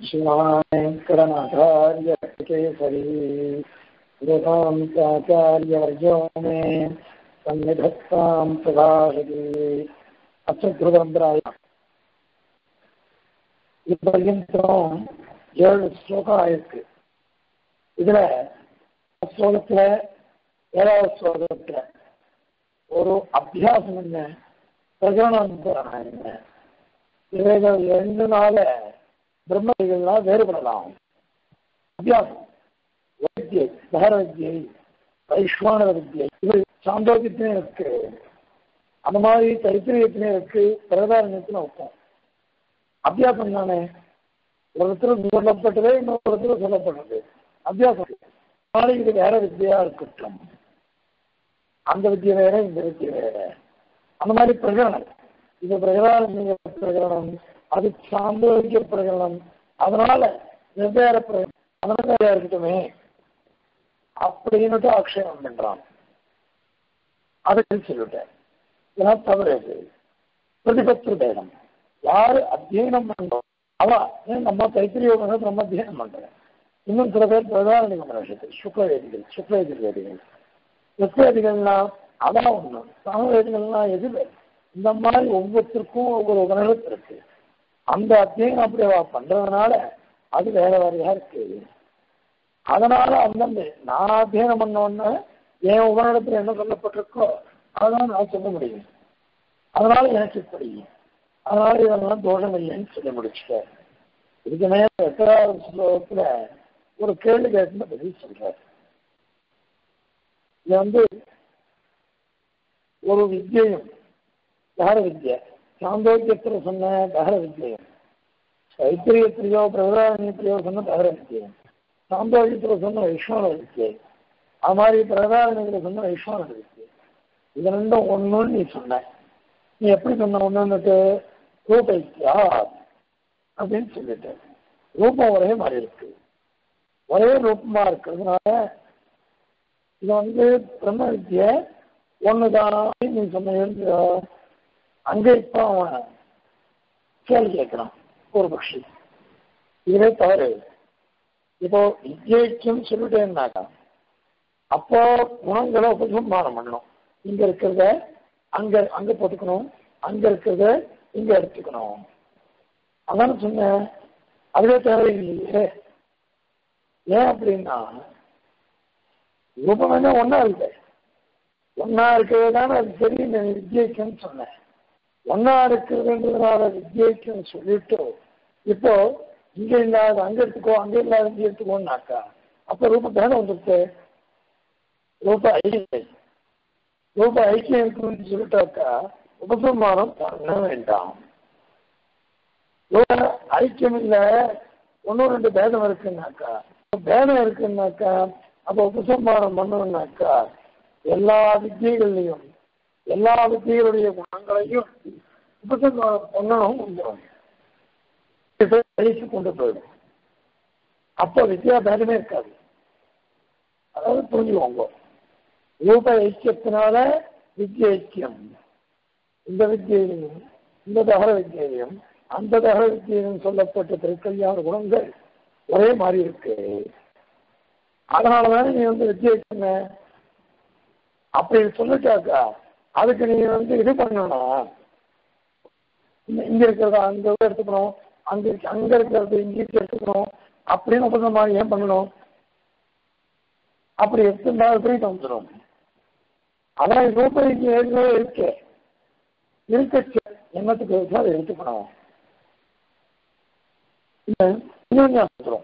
शिवाङ्करनाथार्य केसरी वेदान्ताचार्यवर्यो मे सन्निधत्तां प्रभाषति அச்சுகிருதந்திராய இப்பர்யந்தம் ஏழு ஸ்லோகம் ஆயிருக்கு இதுல ஸ்லோகத்துல ஏழாவது ஸ்லோகத்துல ஒரு அபியாசம் என்ன பிரகடனம் என்ன இவைகள் ரெண்டுனால பிரம்மதிகள்லாம் வேறுபடலாம் அபியாசம் வைத்தியை தகர வித்தியை வைஸ்வான வித்தியை இது சாந்தோக்கியத்திலே இருக்கு அந்த மாதிரி தைத்திரியத்திலே இருக்கு பிரதாரணத்திலும் வைப்போம் அபியாசம் தானே ஒரு இடத்துல சொல்லப்பட்டதே இன்னொரு இடத்துல சொல்லப்பட்டது அபியாசம் நாளைக்கு இது வேற வித்தியா இருக்கட்டும் அந்த வித்தியை வேற இந்த வித்தியை வேற அந்த மாதிரி பிரகடனம் இது பிரகடன பிரகடனம் அது சாந்தோக்கிய பிரகடனம் அதனால வெவ்வேறு பிரகடனம் அதனால இருக்கட்டுமே அப்படின்னுட்டு ஆக்ஷேபம் பண்றான் அதுக்கு சொல்லிட்டேன் இதெல்லாம் தவறு அது பிரதிபத்து பேதம் யாரு அத்தியனம் பண்றோம் அவன் ஏன் நம்ம தைத்திரியோகம் நம்ம அத்தியனம் பண்றேன் இன்னும் சில பேர் பிரதாரணி மனுஷத்து சுக்லவேதிகள் சுக்லவேதிகள் சுக்லவேதிகள்லாம் அதான் ஒண்ணு சமவேதிகள்லாம் எது இந்த மாதிரி ஒவ்வொருத்தருக்கும் ஒவ்வொரு உபநிலத்து இருக்கு அந்த அத்தியனம் அப்படி அவ பண்றதுனால அது வேற வேறையா இருக்கு அதனால அந்தந்த நான் அத்தியனம் பண்ணோன்னு என் உபநிலத்துல என்ன சொல்லப்பட்டிருக்கோ அதான் நான் சொல்ல முடியும் அதனால எனக்கு இப்படி அதனால இதெல்லாம் தோஷம் இல்லைன்னு சொல்லி முடிச்சுட்டேன் இதுக்கு மேல எட்டாவது ஸ்லோகத்துல ஒரு கேள்வி கேட்டு பதில் சொல்றாரு இது வந்து ஒரு வித்தியையும் தகர வித்யா சாந்தோக்கியத்துல சொன்ன தகர வித்தியம் தைத்திரியத்திலேயோ பிரதாரணியத்திலேயோ சொன்ன தகர வித்தியம் சாந்தோக்கியத்துல சொன்ன வைஷ்ணவ வித்தியை அது மாதிரி பிரதாரணிகளை சொன்ன வைஷ்ணவ வித்தியை இது ரெண்டும் ஒண்ணுன்னு நீ சொன்ன நீ எப்படி சொன்ன ஒண்ணுன்னுட்டு ரூபைக்கியா அப்படின்னு சொல்லிட்டு ரூபம் ஒரே மாதிரி இருக்கு ஒரே ரூபமா இருக்கிறதுனால இது வந்து பிரம்ம வித்திய ஒண்ணுதான் நீ சொன்ன அங்க இப்ப அவன் கேள்வி கேட்கிறான் ஒரு பட்சி இதுவே தவறு இப்போ வித்யைக்கும் சொல்லிட்டேன்னாக்கா அப்போ குணங்களை உபசம்மானம் பண்ணணும் இங்க இருக்கிறத அங்க அங்க போட்டுக்கணும் அங்க இருக்கிறத இங்க எடுத்துக்கணும் அதான சொன்னேன் அதுவே தேவையில்லையே ஏன் அப்படின்னா ரூபம் என்ன ஒன்னா இல்லை ஒன்னா இருக்கிறது தானே அது சரி வித்யைக்குன்னு சொன்னேன் ஒன்னா இருக்கிறதுன்றதுனால வித்யைக்குன்னு சொல்லிட்டு இப்போ இங்க இல்லாத அங்க எடுத்துக்கோ அங்க இல்லாத இங்க எடுத்துக்கோன்னாக்கா அப்ப ரூபம் தானே வந்துருக்கு ரூப ஐக்கியம் ரூப ஐக்கியம் இருக்குன்னு சொல்லிட்டாக்கா உபசம்மானம் பண்ண வேண்டாம் ஐக்கியம் இல்ல ஒன்னும் ரெண்டு பேதம் இருக்குன்னாக்கா பேதம் இருக்குன்னாக்கா அப்ப உபசம்மானம் பண்ணணும்னாக்கா எல்லா வித்தியகள்லையும் எல்லா வித்தியர்களுடைய குணங்களையும் உபசம்மானம் பண்ணணும் வந்துடும் கழிச்சு கொண்டு போயிடும் அப்போ வித்யா பேதமே இருக்காது அதாவது புரிஞ்சுக்கோங்க ரூப ஐக்கியத்தினால வித்ய ஐக்கியம் இந்த வித்தியிலையும் இந்த தகர வித்தியிலையும் அந்த தகர வித்தியிலும் சொல்லப்பட்ட திருக்கல்யாண குணங்கள் ஒரே மாதிரி இருக்கு அதனாலதான் நீ வந்து வித்தியை சொன்ன அப்படி சொல்லிட்டாக்கா அதுக்கு நீ வந்து இது பண்ணணும் இங்க இருக்கிறத அங்க எடுத்துக்கணும் அங்க அங்க இருக்கிறது இங்க எடுத்துக்கணும் அப்படின்னு உபசம் மாதிரி ஏன் பண்ணணும் அப்படி எடுத்துட்டா எப்படி வந்துடும் அதான் ரூபாய்க்கு ஏற்கனவே இருக்கு இருக்க எண்ணத்துக்கு வச்சு அதை எடுத்துக்கணும் இன்னொன்று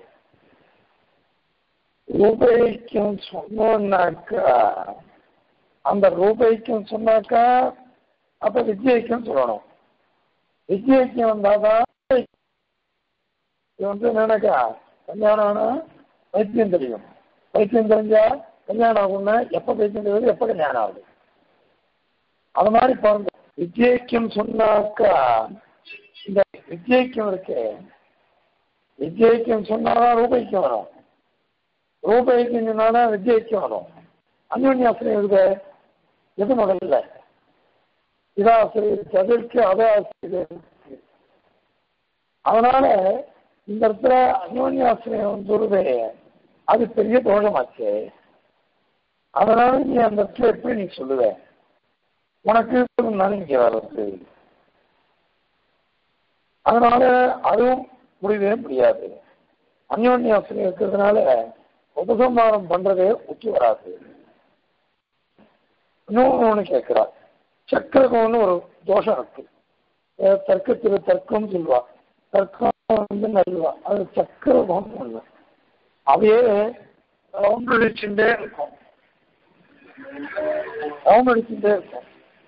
ரூபாய்க்கும் சொன்னோம்னாக்கா அந்த ரூபாய்க்கும் சொன்னாக்கா அப்ப வித்யைக்கும் சொல்லணும் வித்யைக்கும் வந்தாதான் இது வந்து என்னன்னாக்கா கல்யாணம் ஆனா வைத்தியம் தெரியும் வைத்தியம் தெரிஞ்சா கல்யாணம் ஆகும்னா எப்ப வைத்தியம் தெரியுது எப்ப கல்யாணம் ஆகுது அது மாதிரி பாருங்க வித்யைக்கும் சொன்னாக்கா இந்த வித்யைக்கும் இருக்கு வித்யைக்கும் சொன்னாதான் ரூபாய்க்கும் வரும் ரூபாய்க்கும் சொன்னாதான் வித்யைக்கும் வரும் அந்யோன்யாசிரியம் இருக்கு எது முதல்ல இதாசிரியர் அதற்கு அதாசிரியர் அதனால இந்த இடத்துல அந்யோன்யாசிரியம் சொல்லுதே அது பெரிய தோஷமாச்சே அதனால நீ அந்த இடத்துல எப்படி நீ சொல்லுவ உனக்கு இங்க வர்றது அதனால அதுவும் முடியவே முடியாது அந்யோன்யாசிரியம் இருக்கிறதுனால உபசம்மானம் பண்றதே ஒத்து வராது இன்னொன்று ஒன்று கேட்கிறா சக்கரகம்னு ஒரு தோஷம் இருக்கு அஹ் தர்க்கத்தில் தர்க்கம் சொல்லுவா தர்க்கம் வந்து நல்லவா அது சக்கரகம் ஒண்ணு அவையே ரவுண்ட் அடிச்சுட்டே இருக்கும் ரவுண்ட் அடிச்சுட்டே இருக்கும்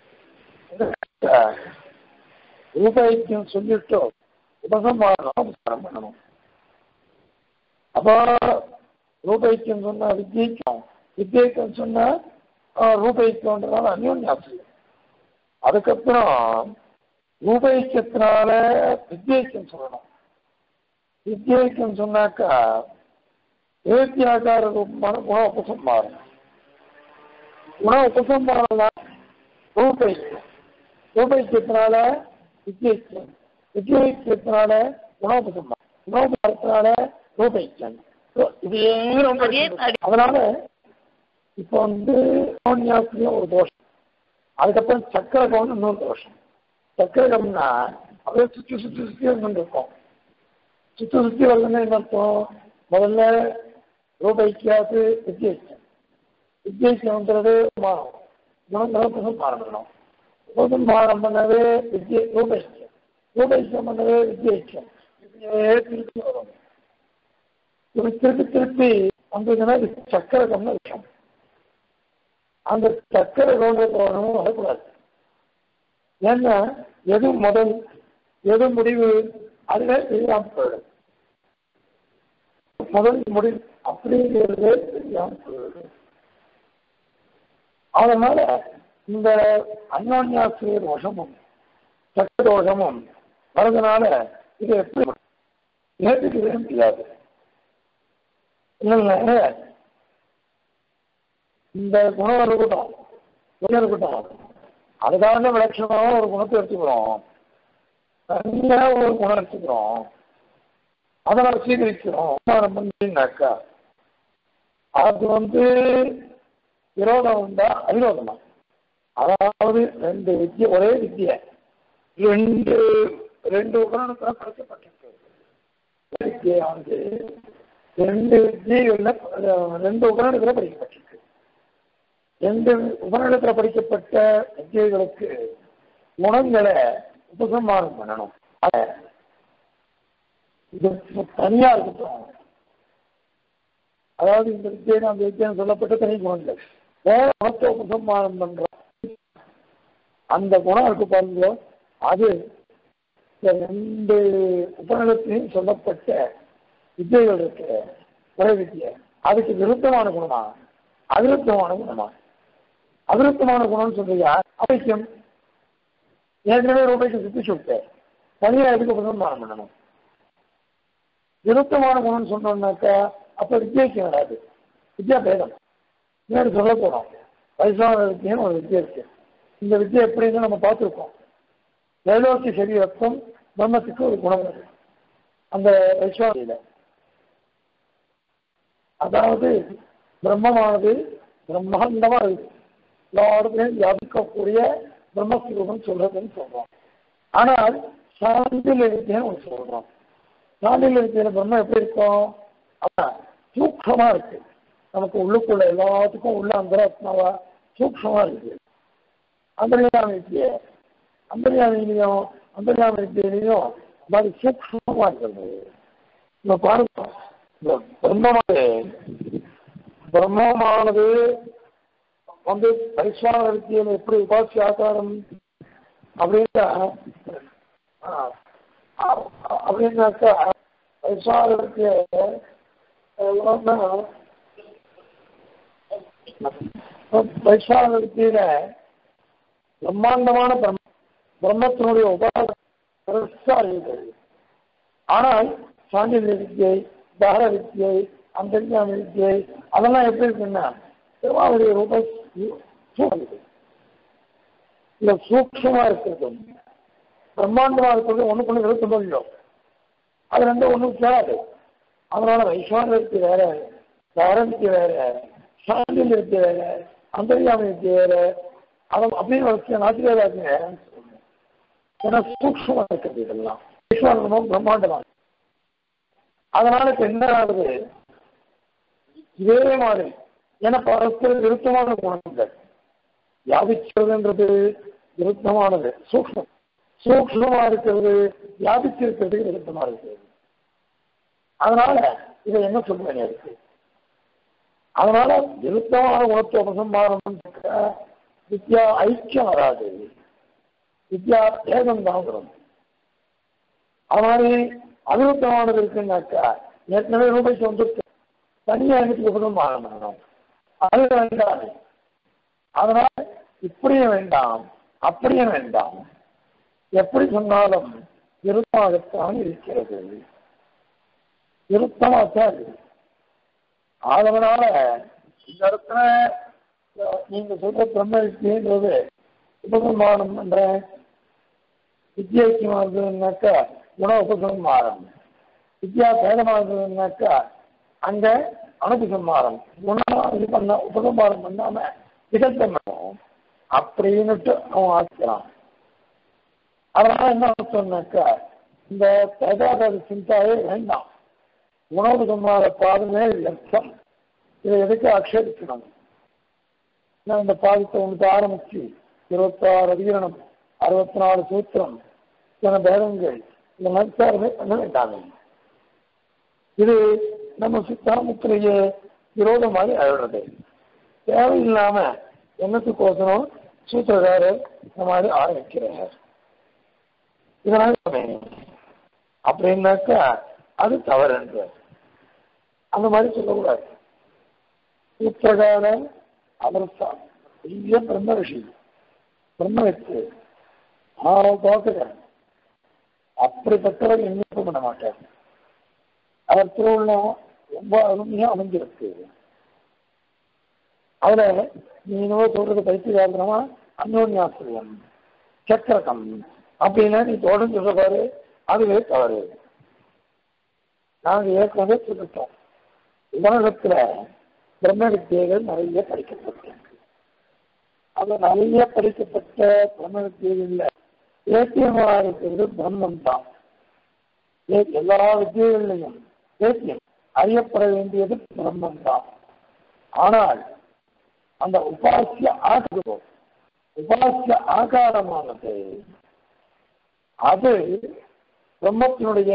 ரூபாய்க்கும் சொல்லிட்டு உபசம்மானம் உபசாரம் பண்ணணும் அப்போ ரூபாய்க்கும் சொன்னா வித்தியைக்கும் வித்தியைக்கும் சொன்னா ரூபாய்க்குன்றதால அந்யோன்யாசிரியம் அதுக்கப்புறம் ரூபாய்க்கத்தினால வித்தியைக்கம் சொல்லணும் வித்தியைக்கம் சொன்னாக்கா ஏத்தியாக்கார ரூபமான குண உபசம்மாரம் குண உபசம்மாரம் ரூபாய்க்கம் ரூபாய்க்கத்தினால வித்தியைக்கம் வித்தியைக்கத்தினால குணோபசம்மாரம் குணோபசாரத்தினால ரூபாய்க்கம் இது ரொம்ப அதனால இப்போ வந்து அந்யோன்யாசிரியம் ஒரு தோஷம் அதுக்கப்புறம் சக்கரகம்னு இன்னொரு தோஷம் சக்கரகம்னா அப்படியே சுற்றி சுற்றி சுற்றி வந்துருக்கும் சுற்றி சுற்றி வரலன்னா என்ன அர்த்தம் முதல்ல ரூபாய்க்காவது வித்தியாசம் வித்தியாசம்ன்றது மாறும் குணங்களும் மாறணும் உபதம் மாறம் பண்ணது வித்திய ரூபாய்க்கம் ரூபாய்க்கம் பண்ணது வித்தியாசம் இப்படியே திருப்பி வரும் இப்படி திருப்பி திருப்பி வந்ததுன்னா இது சக்கரகம்னு விஷயம் அந்த சக்கரை கவுண்டரும் வரக்கூடாது ஏன்னா எது முதல் எது முடிவு அதுவே தெரியாம போயிடும் முதல் முடிவு அப்படிங்கிறதே தெரியாம போயிடும் அதனால இந்த அந்யோன்யாசிரியர் தோஷமும் சக்கர தோஷமும் வரதுனால இது எப்படி ஏற்றுக்கவே முடியாது இல்லைங்க இந்த குணம் இருக்கட்டும் குணம் இருக்கட்டும் அதுக்காக விலட்சணமாக ஒரு குணத்தை எடுத்துக்கிறோம் தனியாக ஒரு குணம் எடுத்துக்கிறோம் அதை நம்ம சீகரிக்கிறோம் அவமானம் பண்ணினாக்கா அது வந்து விரோதம் உண்டா அவிரோதமா அதாவது ரெண்டு வித்தியை ஒரே வித்தியை ரெண்டு ரெண்டு உபகரணத்தில் படைக்கப்பட்டிருக்கு வித்தியானது ரெண்டு வித்தியைகள்ல ரெண்டு உபகரணத்தில் படிக்கப்பட்டிருக்கு ரெண்டு உபநிடத்தில் படிக்கப்பட்ட வித்தியைகளுக்கு குணங்களை உபசம்மானம் பண்ணணும் இது தனியா இருக்கட்டும் அதாவது இந்த வித்தியை அந்த வித்தியம் சொல்லப்பட்ட தனி குணங்கள் வேற குணத்தை உபசம்மானம் பண்ற அந்த குணம் இருக்கு பாருங்க அது இந்த ரெண்டு உபநிடத்திலையும் சொல்லப்பட்ட வித்தியைகள் இருக்கு ஒரே வித்தியை அதுக்கு விருத்தமான குணமா அதிருத்தமான குணமா அதிருத்தமான குணம்னு சொல்றியா அவைக்கும் ஏற்கனவே ரூபாய்க்கு சுத்தி சுட்டு தனியாக எதுக்கு உபசம்மானம் பண்ணணும் விருத்தமான குணம்னு சொன்னோம்னாக்கா அப்ப வித்தியாக்கு வராது வித்யா பேதம் முன்னாடி சொல்ல போறோம் வயசான வித்தியன்னு ஒரு வித்தியை இருக்கு இந்த வித்தியை எப்படின்னு நம்ம பார்த்துருக்கோம் வேலோக்கி சரீரத்துவம் பிரம்மத்துக்கு ஒரு குணம் இருக்கு அந்த வைஸ்வானியில அதாவது பிரம்மமானது பிரம்மாண்டமா இருக்கு எல்லா இடத்துலையும் வியாபிக்கக்கூடிய பிரம்மஸ்வரூபம் சொல்றதுன்னு சொல்றோம் ஆனால் சாந்தியில் இருக்கேன்னு ஒன்று சொல்றோம் சாந்தியில் இருக்கிற பிரம்மம் எப்படி இருக்கும் அதான் சூக்ஷமா இருக்கு நமக்கு உள்ளுக்குள்ள எல்லாத்துக்கும் உள்ள அந்தராத்மாவா சூக்ஷமா இருக்கு அந்தரியாம வித்திய அந்தரியாமிலையும் அந்தரியாம வித்தியிலையும் மாதிரி சூக்ஷமா இருக்கிறது இந்த பாருங்க இந்த பிரம்மமானது பிரம்மமானது வந்து பரிசுவான வித்தியில எப்படி உபாசி ஆகாரம் அப்படின்னா அப்படின்னாக்கா பரிசுவான வித்திய வைஸ்வான வித்தியில பிரம்மாண்டமான பிரம்ம பிரம்மத்தினுடைய உபாசம் இருக்கிறது ஆனால் சாண்டில்ய வித்தியை தகர வித்தியை அந்தர்ஞான வித்தியை அதெல்லாம் எப்படி இருக்குன்னா திருவாவுடைய ரூப இந்த சூக்ஷமா இருக்கிறது பிரம்மாண்டமா இருக்கிறது ஒண்ணுக்கு ஒண்ணு விருத்தம் இல்லையோ அது ரெண்டும் ஒன்றும் சேராது அதனால வைஸ்வானருக்கு வேற தாரணிக்கு வேற சாண்டிலிருக்கு வேற அந்தரியாமைக்கு வேற அதை அப்படின்னு வச்சு நாத்திரியாருக்கு வேறன்னு சொல்லுங்க ஏன்னா சூக்ஷமா இருக்கிறது இதெல்லாம் வைஸ்வானமும் பிரம்மாண்டமாக அதனால இப்ப என்ன ஆகுது இதே மாதிரி ஏன்னா பரஸ்பர விருத்தமான குணங்கள் வியாபிச்சதுன்றது விருத்தமானது சூக்ஷ்மம் சூக்ஷ்மமா இருக்கிறது வியாபிச்சிருக்கிறதுக்கு விருத்தமா இருக்கிறது அதனால இதை என்ன சொல்ல வேண்டிய இருக்கு அதனால விருத்தமான குணத்தை உபசம்பாரம் வித்யா ஐக்கியம் வராது வித்யா பேதம் தான் வரும் அது மாதிரி அவிருத்தமானது இருக்குன்னாக்கா ஏற்கனவே ரூபாய்க்கு வந்துருக்கு தனியா எனக்கு உபசம்பாரம் பண்ணணும் அது வேண்டாம் அதனால இப்படியும் வேண்டாம் அப்படியும் வேண்டாம் எப்படி சொன்னாலும் விருத்தமாகத்தான் இருக்கிறது விருத்தமாகத்தான் இருக்குது அதனால இந்த இடத்துல நீங்க சொல்ற பிரம்ம வித்தியன்றது உபசம்மானம் பண்ற வித்தியாக்கியமா இருந்ததுனாக்கா குண உபசம்மாரம் வித்யா பேதமா இருந்ததுனாக்கா அங்க அனுபசம்மாரம் குணமா இது பண்ண உபசம்மாரம் பண்ணாம விதத்தம் பண்ணும் அப்படின்னுட்டு அவன் ஆக்கிறான் அதனால என்ன சொன்னாக்கா இந்த பேதாபாத சிந்தாவே வேண்டாம் உணவு சம்மார பாதமே லட்சம் இதை எதுக்கு ஆட்சேபிக்கணும் நான் இந்த பாதத்தை ஒன்று ஆரம்பிச்சு இருபத்தாறு அதிகரணம் அறுபத்தி நாலு சூத்திரம் சில பேதங்கள் இந்த மனசாரமே பண்ண வேண்டாமே இது நம்ம சித்தாமத்திலேயே விரோதமாக ஆயிடுறது தேவையில்லாம என்னத்துக்கோசரம் சூத்திரக்காரர் இந்த மாதிரி ஆரம்பிக்கிறார் இதனால அப்படின்னாக்கா அது தவறு என்ற அந்த மாதிரி சொல்லக்கூடாது சூத்திரகாரன் அவர் பெரிய பிரம்ம ரிஷி பிரம்ம வச்சு பார்க்கிறேன் அப்படிப்பட்டவர் எண்ணிக்கை பண்ண மாட்டார் அவர் திருவுள்ளம் ரொம்ப அருமையா அமைஞ்சிருக்கு அதுல நீ என்னவோ சொல்றது பைத்தியாகிறமா அந்யோன்யாசிரியம் சக்கரகம் அப்படின்னா நீ தொடர்ந்து சொல்ற பாரு அதுவே தவறு நாங்க ஏற்கனவே சொல்லிட்டோம் உலகத்துல பிரம்ம வித்தியைகள் நிறைய படிக்கப்பட்டிருக்கு அது நிறைய படிக்கப்பட்ட பிரம்ம வித்தியைகள்ல ஏத்தியமாக இருக்கிறது பிரம்மம் தான் எல்லா வித்தியைகள்லையும் ஏத்தியம் அறியப்பட வேண்டியது பிரம்மம் தான் ஆனால் அந்த உபாசிய ஆகாரம் உபாசிய ஆகாரமானது அது பிரம்மத்தினுடைய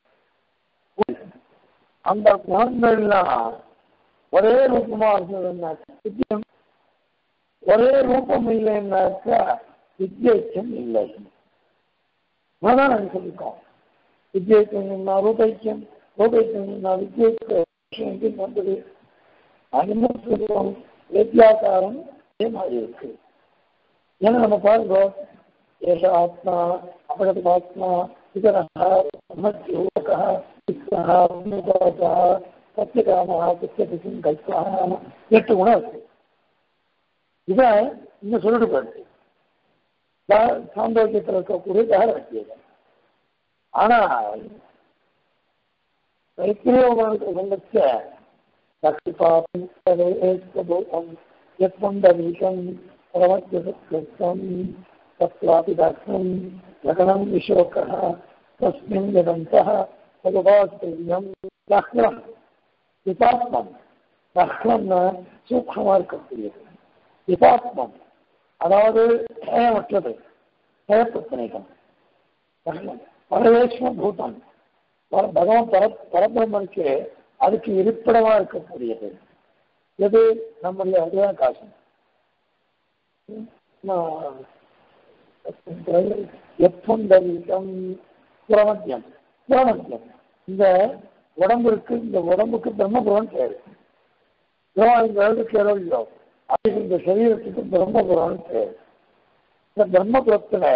அந்த குணங்கள்லாம் ஒரே ரூபமா இருந்ததுன்னாக்கா ஒரே ரூபம் இல்லைன்னாக்கா வித்யைக்கம் இல்லை அதான் நாங்கள் சொல்லியிருக்கோம் வித்யைக்கம்னா ரூபைக்கியம் ரூபைக்கியம்னா வித்யைக்கம் வந்தது அனுமதி சொல்லுவோம் வித்யாக்காரம் அதே மாதிரி இருக்கு ஏன்னா நம்ம பாருங்க ஏஷ ஆத்மா அபகதாத்மா இதரः மத்தியோகः சித்தः உன்னிதாசः சத்தியகாமः சத்தியபிசும் கல்பः எட்டு குணம் இருக்கு இதை இன்னும் சொல்லிட்டு போயிடுது சாந்தோக்கியத்தில் இருக்கக்கூடிய தகர வச்சியது ஆனால் தைத்திரியோகனுக்கு சந்தச்ச சக்திபாபம் யத்மண்டவீகம் பிரமத்யம் तत्रापि दाक्षं लगनं विशोकः तस्मिन् यदन्तः तदुपास्तेयं दह्नं விபாத்மம் தஹ்னம்னா சூக்ஷமாக இருக்கக்கூடியது விபாத்மம் அதாவது ஹேயமற்றது ஹேயப்பிரச்சனைகம் தஹ்னம் பரவேஷ்ம பூதம் பகவான் பர பரபிரம்மனுக்கு அதுக்கு இருப்பிடமா இருக்கக்கூடியது எது நம்முடைய அதுதான் காசு எப்பொந்தம் புறமத்தியம் புறமத்தியம் இந்த உடம்புக்கு இந்த உடம்புக்கு பிரம்மபுரம் பேரு இந்த உடம்புக்கு ஏதோ இல்லோ அதுக்கு இந்த சரீரத்துக்கு பிரம்மபுரம் பேரு இந்த பிரம்மபுரத்துல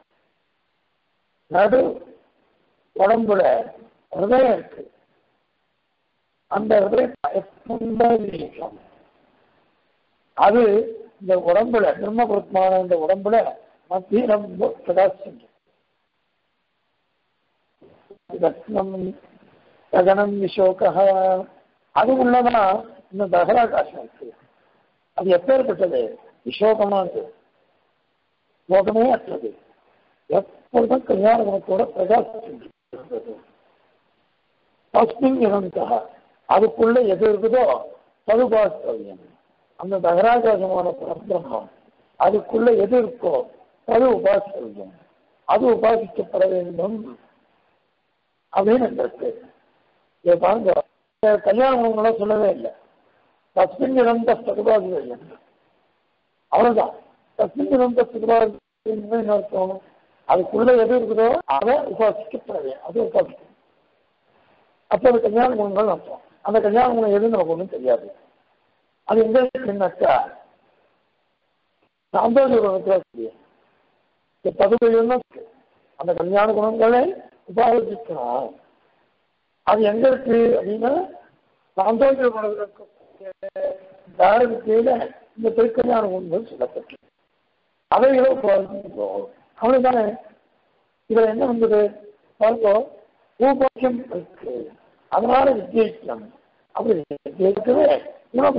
நடு உடம்புல ஹிருதயம் இருக்கு அந்த ஹிருதயம் அது இந்த உடம்புல பிரம்மபுரத்மான இந்த உடம்புல மத்திய ரொம்ப பிரகாசிச்சு ரத்னம் ககனம் விசோகா அது உள்ளதான் இந்த தகராகாசம் இருக்கு அது எப்பேற்பட்டது விசோகமானது மோகமே அற்றது எப்பொழுதும் கல்யாண குணத்தோட பிரகாசிக்கின்றது தஸ்மின் இனந்தா அதுக்குள்ள எது இருக்குதோ ததுபாஸ்தவியம் அந்த தகராகாசமான பரபிரம்மம் அதுக்குள்ள எது இருக்கோ அது உபாசித்தவியம் அது உபாசிக்கப்பட வேண்டும் அப்படின்னு இருக்கு இதை பாருங்க கல்யாண குணங்களை சொல்லவே இல்லை தஸ்மின் இறந்த சதுபாசிதவியம் அவ்வளவுதான் தஸ்மின் இறந்த சதுபாசிதம் அர்த்தம் அதுக்குள்ள எது இருக்குதோ அதை உபாசிக்கப்படவே அது உபாசிக்கும் அப்போ அது கல்யாண குணங்கள் அர்த்தம் அந்த கல்யாண குணம் எதுன்னு நமக்கு ஒன்றும் தெரியாது அது எங்க இருக்குன்னாக்கா சாந்தோஷ குணத்துல பதுமையும் அந்த கல்யாண குணங்களை உபாசிக்கணும் அது எங்க இருக்கு அப்படின்னா சாந்தோஷ குணத்தில் தாரதி கீழே இந்த திருக்கல்யாண குணங்கள் சொல்லப்பட்டு அவைகளை உபாசிக்கிறோம் அவ்வளவுதானே இதுல என்ன வந்தது பாருங்க ஊபாக்கியம் இருக்கு அதனால வித்தியாசம் அப்படி வித்தியாசமே குணம்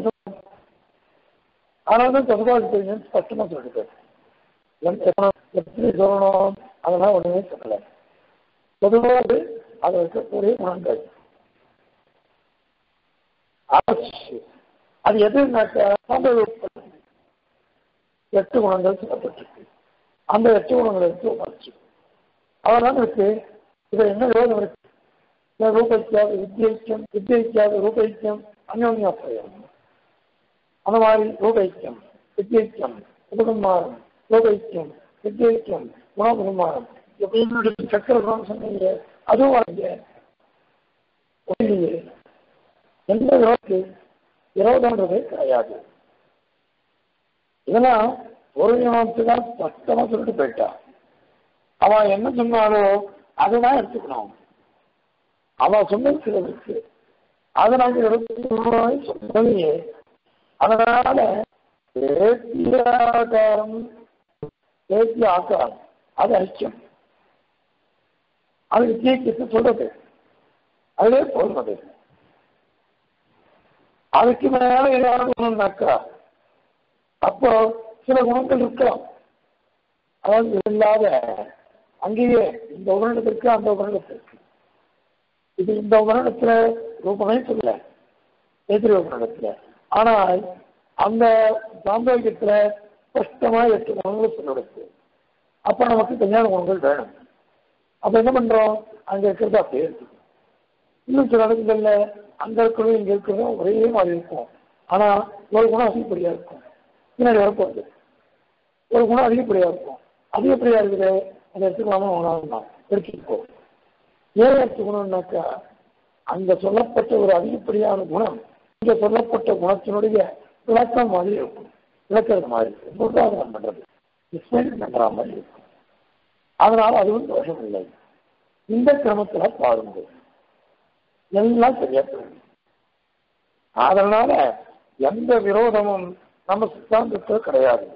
அதனால தான் தொடர்பாக தெரியும் ஸ்பஷ்டமா சொல்லிட்டு எப்படி சொல்லணும் அதெல்லாம் ஒண்ணுமே சொல்லல பொதுவாக அது இருக்கக்கூடிய குணங்கள் அது எதுனாக்கா எட்டு குணங்கள் சொல்லப்பட்டிருக்கு அந்த எட்டு குணங்களை எடுத்து உணர்ச்சி அதனால இருக்கு இதுல என்ன விரோதம் இருக்கு ரூபைக்காது வித்தியைக்கியம் வித்தியைக்காது ரூபைக்கியம் அந்யோன்யாசிரியம் அந்த மாதிரி ரூபைக்கியம் வித்தியைக்கியம் உபகுமாரம் ரூபைக்கியம் வித்தியைக்கியம் குணபகுமாரம் எப்படின்னு சக்கர குணம் சொன்னீங்க அதுவும் அங்கே ஒன்றியே எந்த விரோதத்து விரோதம்ன்றதே கிடையாது இதெல்லாம் ஒரு ஞானத்து தான் ஸ்பஷ்டமா சொல்லிட்டு போயிட்டான் அவன் என்ன சொன்னாலோ அதுதான் எடுத்துக்கணும் அவன் சொன்னது சிலது இருக்கு அதை நாங்க எடுத்து சொல்லலையே அதனால ஆகாரம் தேசிய ஆக்காரம் அது ஐக்கியம் அது வித்தியத்தை சொல்றது அதுவே போடுறது அதுக்கு மேல ஏதாவது குணம்னாக்கா அப்போ சில குணங்கள் இருக்கலாம் அதாவது இல்லாத அங்கேயே இந்த உபரணத்திற்கு அந்த உபரணத்திற்கு இது இந்த உபரணத்துல ரூபமே சொல்லல எதிரி உபரணத்துல ஆனால் அந்த சாந்தோக்கியத்துல ஸ்பஷ்டமா எட்டு குணங்கள் சொல்லிடுச்சு அப்ப நமக்கு கல்யாண குணங்கள் வேணும் அப்ப என்ன பண்றோம் அங்க இருக்கிறது அப்படியே இருக்கு இன்னும் சில இடங்கள்ல அங்க இருக்கிறதும் இங்க இருக்கிறதும் ஒரே மாதிரி இருக்கும் ஆனா ஒரு குணம் அதிகப்படியா இருக்கும் பின்னாடி வரப்போகுது ஒரு குணம் அதிகப்படியா இருக்கும் அதிகப்படியா இருக்குது அதை எடுத்துக்கலாமா வேணாம் எடுத்துக்கோ ஏன் எடுத்துக்கணும்னாக்கா அங்க சொல்லப்பட்ட ஒரு அதிகப்படியான குணம் இங்க சொல்லப்பட்ட குணத்தினுடைய விளக்கம் மாதிரி இருக்கும் விளக்கிறது மாதிரி இருக்கும் உதாரணம் பண்றது எக்ஸ்பிளைன் பண்ற மாதிரி இருக்கும் அதனால அதுவும் தோஷம் இல்லை இந்த கிரமத்துல பாருங்க எல்லாம் சரியா போகும் அதனால எந்த விரோதமும் நம்ம சித்தாந்தத்தில் கிடையாது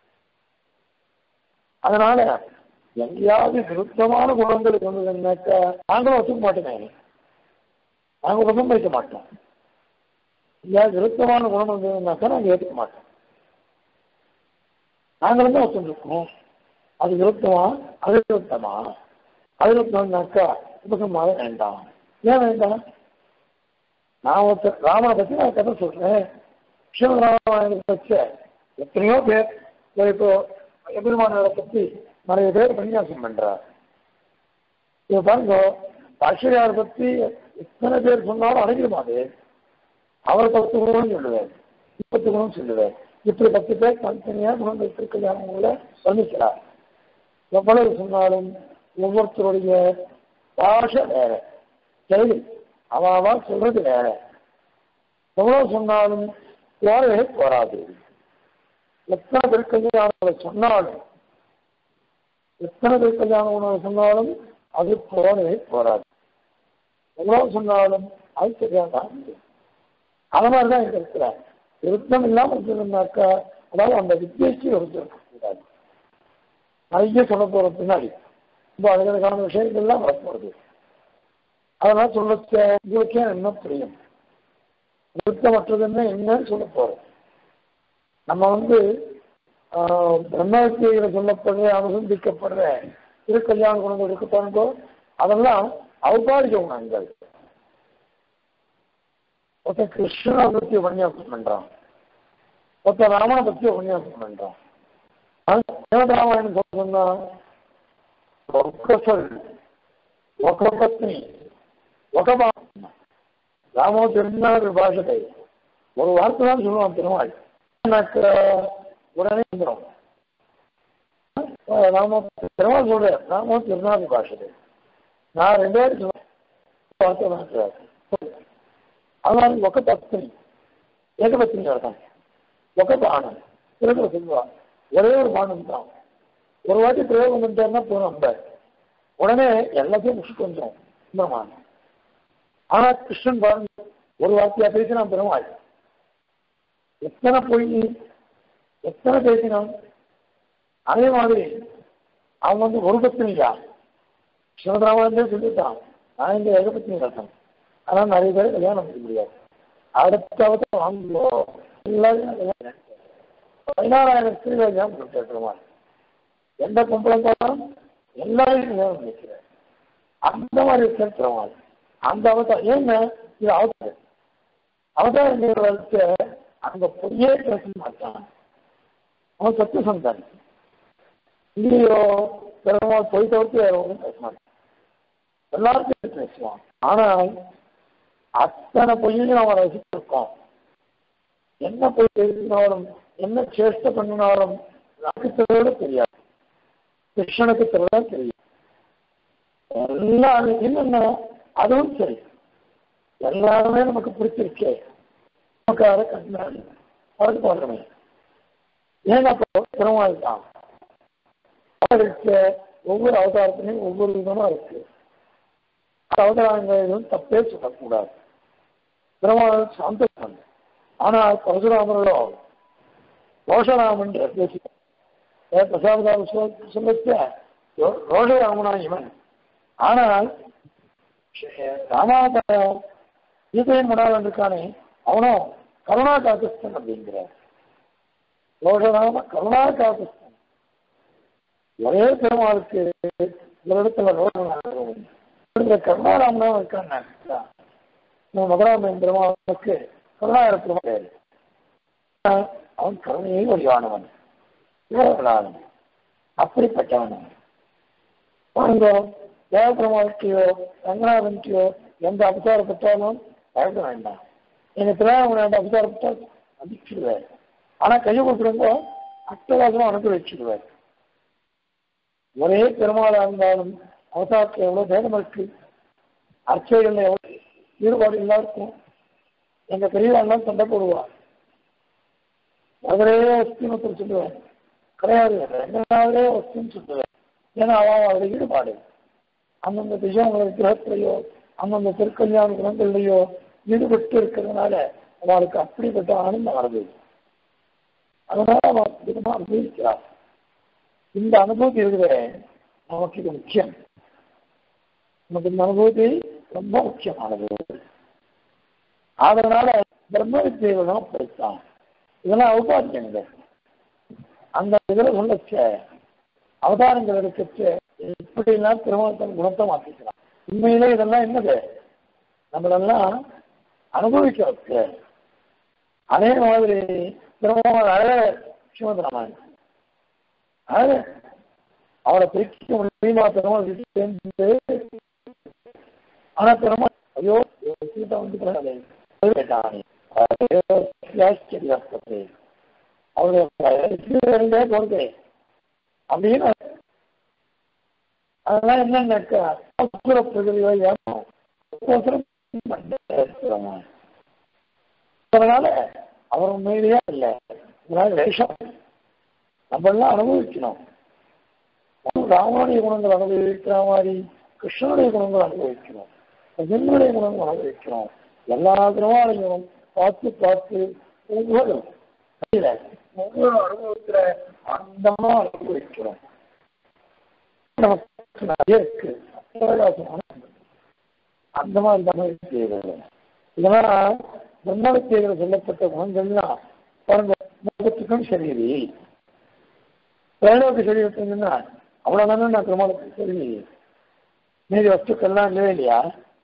அதனால எங்கேயாவது விருத்தமான குணங்கள் இருந்ததுன்னாக்கா நாங்களும் ஒத்துக்க மாட்டோமே நாங்க ஒன்றும் வைக்க மாட்டோம் எங்கேயாவது விருத்தமான குணம் இருந்ததுன்னாக்கா நாங்க ஏற்றுக்க மாட்டோம் நாங்களும் தான் ஒத்துருக்கோம் அது விருத்தமா அது விருத்தமா அது விருத்தம்னாக்கா உபசமாக வேண்டாம் ஏன் வேண்டாம் நான் ஒருத்தர் ராமனை பத்தி நான் கதை சொல்றேன் சிவராமாயணத்தை வச்ச எத்தனையோ பேர் இப்போ எபெருமானோட பத்தி நிறைய பேர் பன்னியாசம் பண்றார் இப்ப பாருங்க ஆசிரியார் பத்தி எத்தனை பேர் சொன்னாலும் அடங்கிடுமாது அவர் பத்து குணம் சொல்லுவார் முப்பத்து குணம் சொல்லுவார் இப்படி பத்து பேர் தனித்தனியா குணங்கள் திருக்கல்யாணங்கள வர்ணிக்கிறார் எவ்வளவு சொன்னாலும் ஒவ்வொருத்தருடைய பாஷை வேற செயலி அவாவா சொல்றது வேற எவ்வளவு சொன்னாலும் போரவே போராது எத்தனை பேர் கல்யாணங்களை சொன்னாலும் எத்தனை பேர் கல்யாண உணவு சொன்னாலும் அது போரவே போராது எவ்வளவு சொன்னாலும் அது சரியாக அது மாதிரிதான் இங்க இருக்கிறார் விருத்தம் இல்லாம இருந்ததுனாக்கா அதாவது அந்த வித்தியாசி இருக்கக்கூடாது நிறைய சொல்ல போற பின்னாடி ரொம்ப அழகான விஷயங்கள்லாம் வரப்போறது அதெல்லாம் சொல்ல உங்களுக்கே என்ன புரியும் நிறுத்தமற்றதுன்னு என்னன்னு சொல்ல போறோம் நம்ம வந்து பிரம்மவித்தியில சொல்லப்படுற அனுசந்திக்கப்படுற திருக்கல்யாண குணங்கள் இருக்கப்பாருங்கோ அதெல்லாம் ஔபாரிக குணங்கள் ஒருத்தன் கிருஷ்ணனை பத்தி உபன்யாசம் பண்றான் ஒருத்தன் ராமனை பத்தி உபன்யாசம் பண்றான் ராமாயணம் சொன்னா ఒక్క சொல் ఒక பத்னி ఒక ராமோ திருநாள் பாஷத்தை ஒரு வார்த்தை தான் சொல்லுவான் திருமாள் எனக்கு உடனே வந்துடும் ராமோ திருமாள் சொல்றேன் ராமோ திருநாள் பாஷத்தை நான் ரெண்டு பேரும் சொல்லுவேன் வார்த்தை தான் சொல்றாரு அதனால ఒక பத்னி ஏகபத்னி அர்த்தம் ఒక பானம் திரும்ப சொல்லுவா ஒரே ஒரு பானம் தான் ஒரு வாட்டி பிரயோகம் பண்ணிட்டாருன்னா போதும் நம்ம உடனே எல்லாத்தையும் முடிச்சுட்டு வந்துடும் சுந்தரமான ஆனா கிருஷ்ணன் பாருங்க ஒரு வார்த்தையா பேசினான் பெருமாள் எத்தனை பொய் எத்தனை பேசினான் அதே மாதிரி அவன் வந்து ஒரு பத்தினியா சிவராமன் சொல்லிட்டான் நான் இந்த ஏகபத்தினி கட்டம் ஆனா நிறைய பேர் கல்யாணம் பண்ண முடியாது அடுத்த வாங்குவோ எல்லாரும் பதினாறாயிரம் ஸ்திரீகள் கல்யாணம் பண்ணிட்டு பெருமாள் எந்த பொம்பளை போனாலும் எல்லாரையும் கல்யாணம் நிற்கிறேன் அந்த மாதிரி சேர்த்துறவாள் அந்த அவதாரம் ஏன்னா இது அவதாரம் அவதாரம் வளர்த்த அந்த பொய்யே பேச மாட்டான் அவன் சத்து சந்தான் இல்லையோ பெருமாள் பொய் தவிர்த்து வேற ஒன்றும் பேச மாட்டான் எல்லாருக்கும் பேசுவான் ஆனால் அத்தனை பொய்யையும் அவன் ரசிச்சிருக்கோம் என்ன பொய் பேசினாலும் என்ன சேஷ்ட பண்ணினாலும் நமக்கு தெரியாது கிருஷ்ணனுக்கு திருதான் தெரியும் எல்லாம் என்னென்ன அதுவும் சரி எல்லாருமே நமக்கு பிடிச்சிருக்கே நமக்கு அதை கண்ணாடி அது போடுறமே ஏன்னா பெருமாள் தான் அவருக்கு ஒவ்வொரு அவதாரத்திலையும் ஒவ்வொரு விதமா இருக்கு அவதாரங்கள் எதுவும் தப்பே சொல்லக்கூடாது பெருமாள் சாந்தம் ஆனால் பரசுராமர்களோ ரோஷராமன் பேசி பிரசாதார சொல்லச்ச ரோஷராமனா இவன் ஆனால் ராமாவதாரம் கீதையின் முடாவன் இருக்கானே அவனும் கருணா காக்கஸ்தன் அப்படிங்கிறார் ரோஷராம கருணா காக்கஸ்தன் ஒரே பெருமாளுக்கு ஒரு இடத்துல ரோஷராமன் கருணாராமனா இருக்கான் மதுராமன் பெருமாளுக்கு கருணாகர பெருமாள் அவன் கருணையை வழியானவன் இவர்களாலும் அப்படிப்பட்டவன் அவங்க தேவபெருமாளுக்கையோ ரங்கநாதனுக்கையோ எந்த அபசாரப்பட்டாலும் பயப்பட வேண்டாம் எங்க திருவாரூர் வேண்ட அபசாரப்பட்டால் மதிச்சிடுவார் ஆனா கையை கொடுக்குறவங்க அட்டவாசம் அனுப்பி வச்சிடுவார் ஒரே பெருமாளா இருந்தாலும் அவசாரத்தில் எவ்வளவு பேதம் இருக்கு அர்ச்சைகள்ல எவ்வளவு ஈடுபாடு எல்லாருக்கும் எங்க பெரியவாள்லாம் சண்டை போடுவா அவரே வஸ்தின்னு ஒருத்தர் சொல்லுவேன் கிடையாது ரெண்டாவதே வஸ்துன்னு சொல்லுவேன் ஏன்னா அவன் அவருடைய ஈடுபாடு அந்தந்த திசைங்கள கிரகத்திலேயோ அந்தந்த திருக்கல்யாண குணங்கள்லையோ ஈடுபட்டு இருக்கிறதுனால அவளுக்கு அப்படிப்பட்ட ஆனந்தம் வருது அதனால அவன் அதிகமா அனுபவிக்கிறார் இந்த அனுபூதி இருக்குதே நமக்கு இது முக்கியம் நமக்கு இந்த அனுபூதி ரொம்ப முக்கியமானது அதனால பிரம்ம வித்தியை தான் படித்தான் இதெல்லாம் அவுபாத்தியங்கள் அந்த இதில் சொல்லச்ச அவதாரங்கள் எடுக்கச்ச எப்படிலாம் திருமணத்தின் குணத்தை மாற்றிக்கலாம் உண்மையிலே இதெல்லாம் என்னது நம்மளெல்லாம் அனுபவிக்க வச்சு அதே மாதிரி திருமணம் அழக சிவந்தராமன் அழக அவரை பிரிக்க முடியுமா திருமணம் விட்டு சேர்ந்து ஆனா திருமணம் ஐயோ சீட்டை வந்து கேட்டானே அவருடைய போறது அப்படின்னு அதெல்லாம் என்னன்னாக்கா அப்புற பிரகதியோ அதனால அவர் உண்மையிலேயே இல்லை இதனால வேஷம் நம்ம எல்லாம் அனுபவிக்கணும் ராமனுடைய குணங்கள் அனுபவிக்கிற மாதிரி கிருஷ்ணனுடைய குணங்கள் அனுபவிக்கணும் என்னுடைய குணங்கள் அனுபவிக்கணும் எல்லா திருவாளையும் பார்த்து பார்த்து ஒவ்வொரு ஒவ்வொரு அனுபவத்துல அந்தமா அனுபவிக்கிறோம் நமக்கு நிறைய இருக்கு அந்த மாதிரி தான் வித்தியைகள் இதெல்லாம் பிரம்ம வித்தியைகள் சொல்லப்பட்ட குணங்கள்லாம் பாருங்க முகத்துக்கும் சரி பிரயோக சரீரத்துக்குன்னா அவ்வளவுதானே நான் பிரமாணத்துக்கு சரி மீதி வஸ்துக்கள்லாம் இல்லவே இல்லையா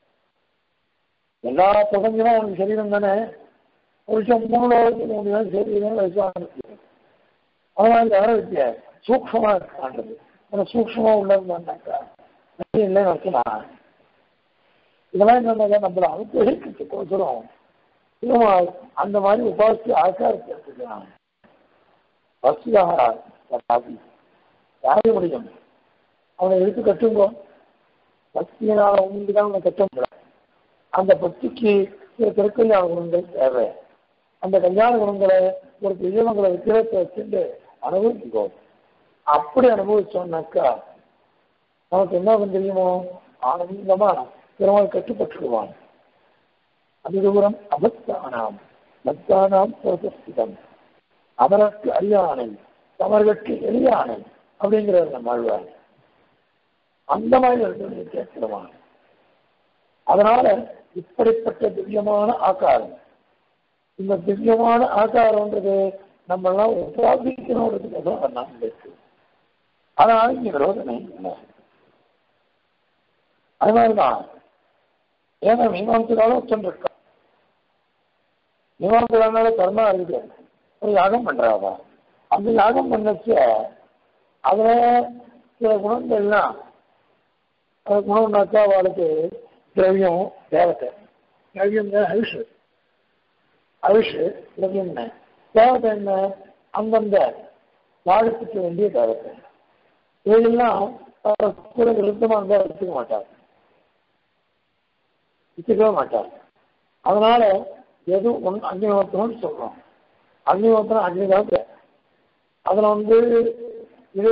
எல்லா பிரபஞ்சமும் அவனுக்கு சரீரம் தானே புருஷன் மூணு லோகத்துக்கு முடியாது சரீரம் வயசான அதனால யாரும் வித்திய சூக்ஷமா இருக்கான்றது அந்த சூக்ஷமா உள்ளதுனாக்கா இல்லை வைக்கலாம் இதெல்லாம் என்னன்னா நம்மள அனுப்பிக்கிறதுக்கோசரம் இன்னும் அந்த மாதிரி உபாசி ஆக்காரத்தை எடுத்துக்கலாம் வசதியாக யாரையும் முடியும் அவனை எடுத்து கட்டுங்கோ பக்தியினால உண்டு தான் அவனை கட்ட முடியும் அந்த பக்திக்கு சில திருக்கல்யாண குணங்கள் தேவை அந்த கல்யாண குணங்களை ஒரு தெய்வங்களை விக்கிரத்தை வச்சுட்டு அனுபவிச்சுக்கோ அப்படி அனுபவிச்சோம்னாக்கா நமக்கு என்ன ஆகும் தெரியுமோ ஆனந்தமா பெருமாள் கட்டுப்பட்டுடுவான் அதிதூரம் அபத்தானாம் பக்தானாம் பிரசஸ்திதம் அவருக்கு அறியானை அவர்களுக்கு எளியானை அப்படிங்கிறது நம்ம ஆழ்வார் அந்த மாதிரி இருக்கிறது கேட்கிறவான் அதனால இப்படிப்பட்ட திவ்யமான ஆகாரம் இந்த திவ்யமான ஆகாரம்ன்றது நம்ம எல்லாம் உபாதிக்கணுன்றதுக்காக நான் இருக்கு அதனால இங்க விரோதனை இல்லை அது மாதிரிதான் ஏன்னா மீமாசக்கால ஒத்துருக்கா மீமாசக்கால கர்மா இருக்கு ஒரு யாகம் பண்றாவா அந்த யாகம் பண்ணச்ச அதுல சில குணங்கள்லாம் அது குணம்னாக்கா அவளுக்கு திரவியம் தேவத்தை திரவியம் தான் அரிஷு அரிஷு திரவியம் தேவத்தை என்ன அந்தந்த வாழ்க்கைக்கு வேண்டிய தேவத்தை இதெல்லாம் கூட விருத்தமாக இருந்தால் வச்சுக்க மாட்டார் வச்சுக்கவே மாட்டார் அதனால எது ஒன் அக்னிஹோத்திரம்னு சொல்றோம் அக்னிஹோத்திரம் அக்னிதான் அதில் வந்து இது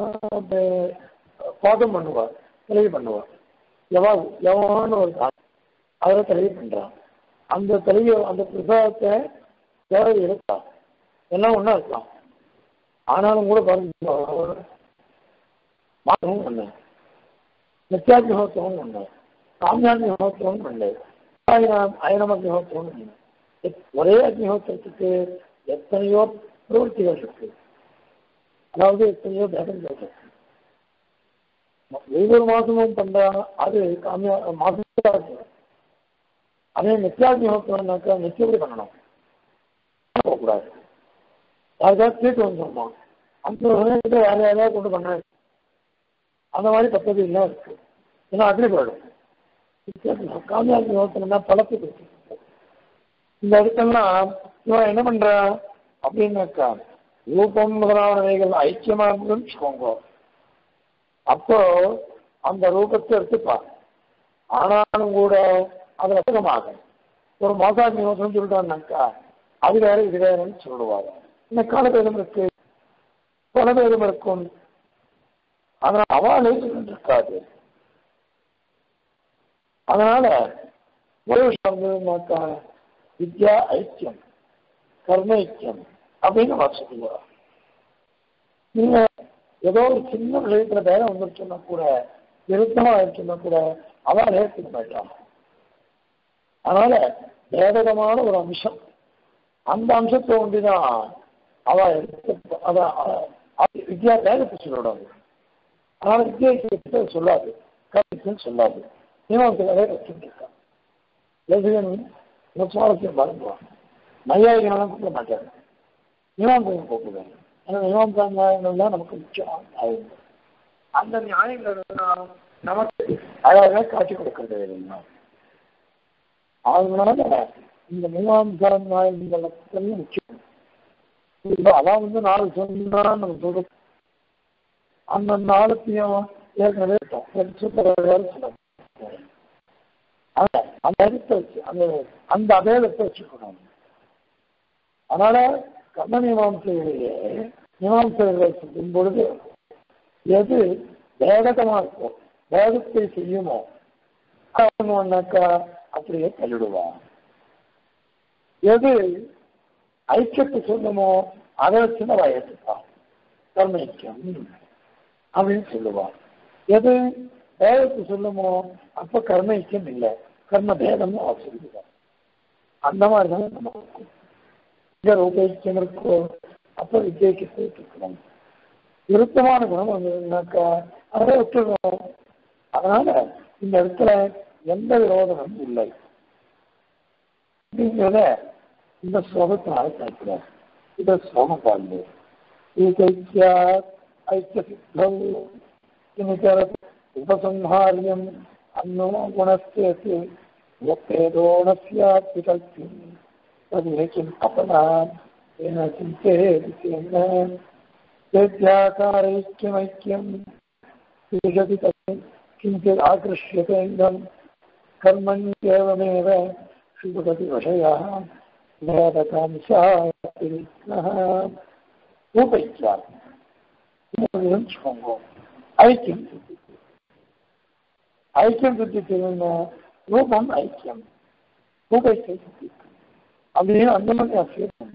பாதம் பண்ணுவார் தெளிவு பண்ணுவார் எவா எவான்னு ஒரு அதில் தெளிவு பண்றான் அந்த தெளிவு அந்த பிரசாதத்தை தேவை இருக்கா எல்லாம் ஒன்றா இருக்கலாம் ஆனாலும் கூட பாருங்க மாதமும் ஒன்று நித்யாக்னிஹோத்திரமும் ஒன்று காமியாக்னிஹோத்திரமும் ஒன்று அயனம் அக்னிஹோத்திரமும் ஒன்று ஒரே அக்னிஹோத்திரத்துக்கு எத்தனையோ பிரவൃத்திகள் இருக்கு அதாவது எத்தனையோ பேதங்கள் இருக்கு ஒவ்வொரு மாசமும் பண்ற அது காமியா மாசம் அதே நித்யாக்னிஹோத்திரம்னாக்கா நிச்சயப்படி பண்ணணும் போகக்கூடாது யாருக்காவது கேட்டு வந்துருமா அந்த சமயத்தில் வேற யாரையாவது கொண்டு பண்ண அந்த மாதிரி பத்தது இல்லை இருக்கு ஏன்னா அக்னி போயிடும் காமியாகி யோசனை பழத்துக்கு இந்த இடத்துலாம் இவன் என்ன பண்றான் அப்படின்னாக்கா ரூபம் முதலானவைகள் ஐக்கியமா இருந்துன்னு வச்சுக்கோங்க அப்போ அந்த ரூபத்தை எடுத்துப்பான் ஆனாலும் கூட அது ரசகமாக ஒரு மாசாஜி யோசனை சொல்லிட்டான்னாக்கா அது வேற இது வேறன்னு சொல்லுவாங்க இந்த காலபேதம் இருக்கு பலபேதம் இருக்கும் அதனால அவளே இருக்காது அதனால ஒரு விஷயம் வந்ததுனாக்கா வித்யா ஐக்கியம் கர்ம ஐக்கியம் அப்படின்னு நம்ம சொல்லுவோம் நீங்க ஏதோ ஒரு சின்ன விஷயத்துல பேரம் வந்துருச்சுன்னா கூட விருத்தமா ஆயிடுச்சுன்னா கூட அவன் ஏற்றுக்க மாட்டான் அதனால வேதகமான ஒரு அம்சம் அந்த அம்சத்தை ஒன்றிதான் அவ எடுத்து அதான் வித்யா வேதத்தை சொல்லக்கூடாது அதனால வித்தியாசத்தை சொல்லாது கருத்துன்னு சொல்லாது மீமாசைகளே வச்சுருக்கான் லசிகன் சுவாரஸ்யம் மறந்துவான் நையாயிகனெல்லாம் கூப்பிட மாட்டாங்க மீமாசைகள் கூப்பிடுவாங்க ஏன்னா மீமாசா நியாயங்கள் தான் நமக்கு முக்கியம் ஆயுதம் அந்த நியாயங்கள் நமக்கு அழகாக காட்சி கொடுக்கிறது இல்லைங்களா அதனால இந்த மீமாசா நியாயங்கள் முக்கியம் அதான் வந்து நாலு சொன்னா நம்ம சொல்றோம் அந்த நாளத்தையும் ஏற்கனவே அந்த இடத்தை வச்சு அந்த அந்த அபேதத்தை வச்சுக்கணும் அதனால கர்ம மீமாசைகளையே மீமாசைகளை செய்யும் பொழுது எது வேகதமா இருக்கும் வேகத்தை செய்யுமோ அவனாக்கா அப்படியே தள்ளிடுவான் எது ஐக்கியத்தை சொல்லுமோ அதை வச்சு நம்ம ஏற்றுப்பான் கர்ம ஐக்கியம் அப்படின்னு சொல்லுவான் எது பேதத்தை சொல்லுமோ அப்ப கர்ம ஐக்கியம் இல்லை கர்ம பேதம்னு அவர் சொல்லுவார் அந்த மாதிரி தான் நம்ம இருக்கும். இங்க ரூப ஐக்கியம் இருக்கோ அப்ப வித்யக்கு இருக்கணும் விருத்தமான குணம் வந்ததுனாக்கா அதை விட்டுருவோம் அதனால இந்த இடத்துல எந்த விரோதமும் இல்லை அப்படிங்கிறத இந்த ஸ்லோகத்தினால கேட்கிறார் இதை ஸ்லோகம் பாருங்க ஏகைக்கியா ஐக்கிய சித்தம் கிமிதர உபசம்ஹாரியம் அன்னோ குணஸ்தேசி பேதோணஸ்யாத் விகல்பியம் तदेकिम् अपराम् येन चिन्तयेन वेद्याकारैक्यमैक्यम् विशति तत् किञ्चित् आकृष्यते इदम् कर्मण्येवमेव शुभगति विषयः வேதகாம்சாத்திரிக்னः ரூபைச்சார் சொல்லுவோம் ஐக்கியம் ஐக்கியம் சித்திச்சதுன்னா ரூபம் ஐக்கியம் ரூபைச்சை சித்திக்கும் அப்படின்னு அந்த மாதிரி அசியம்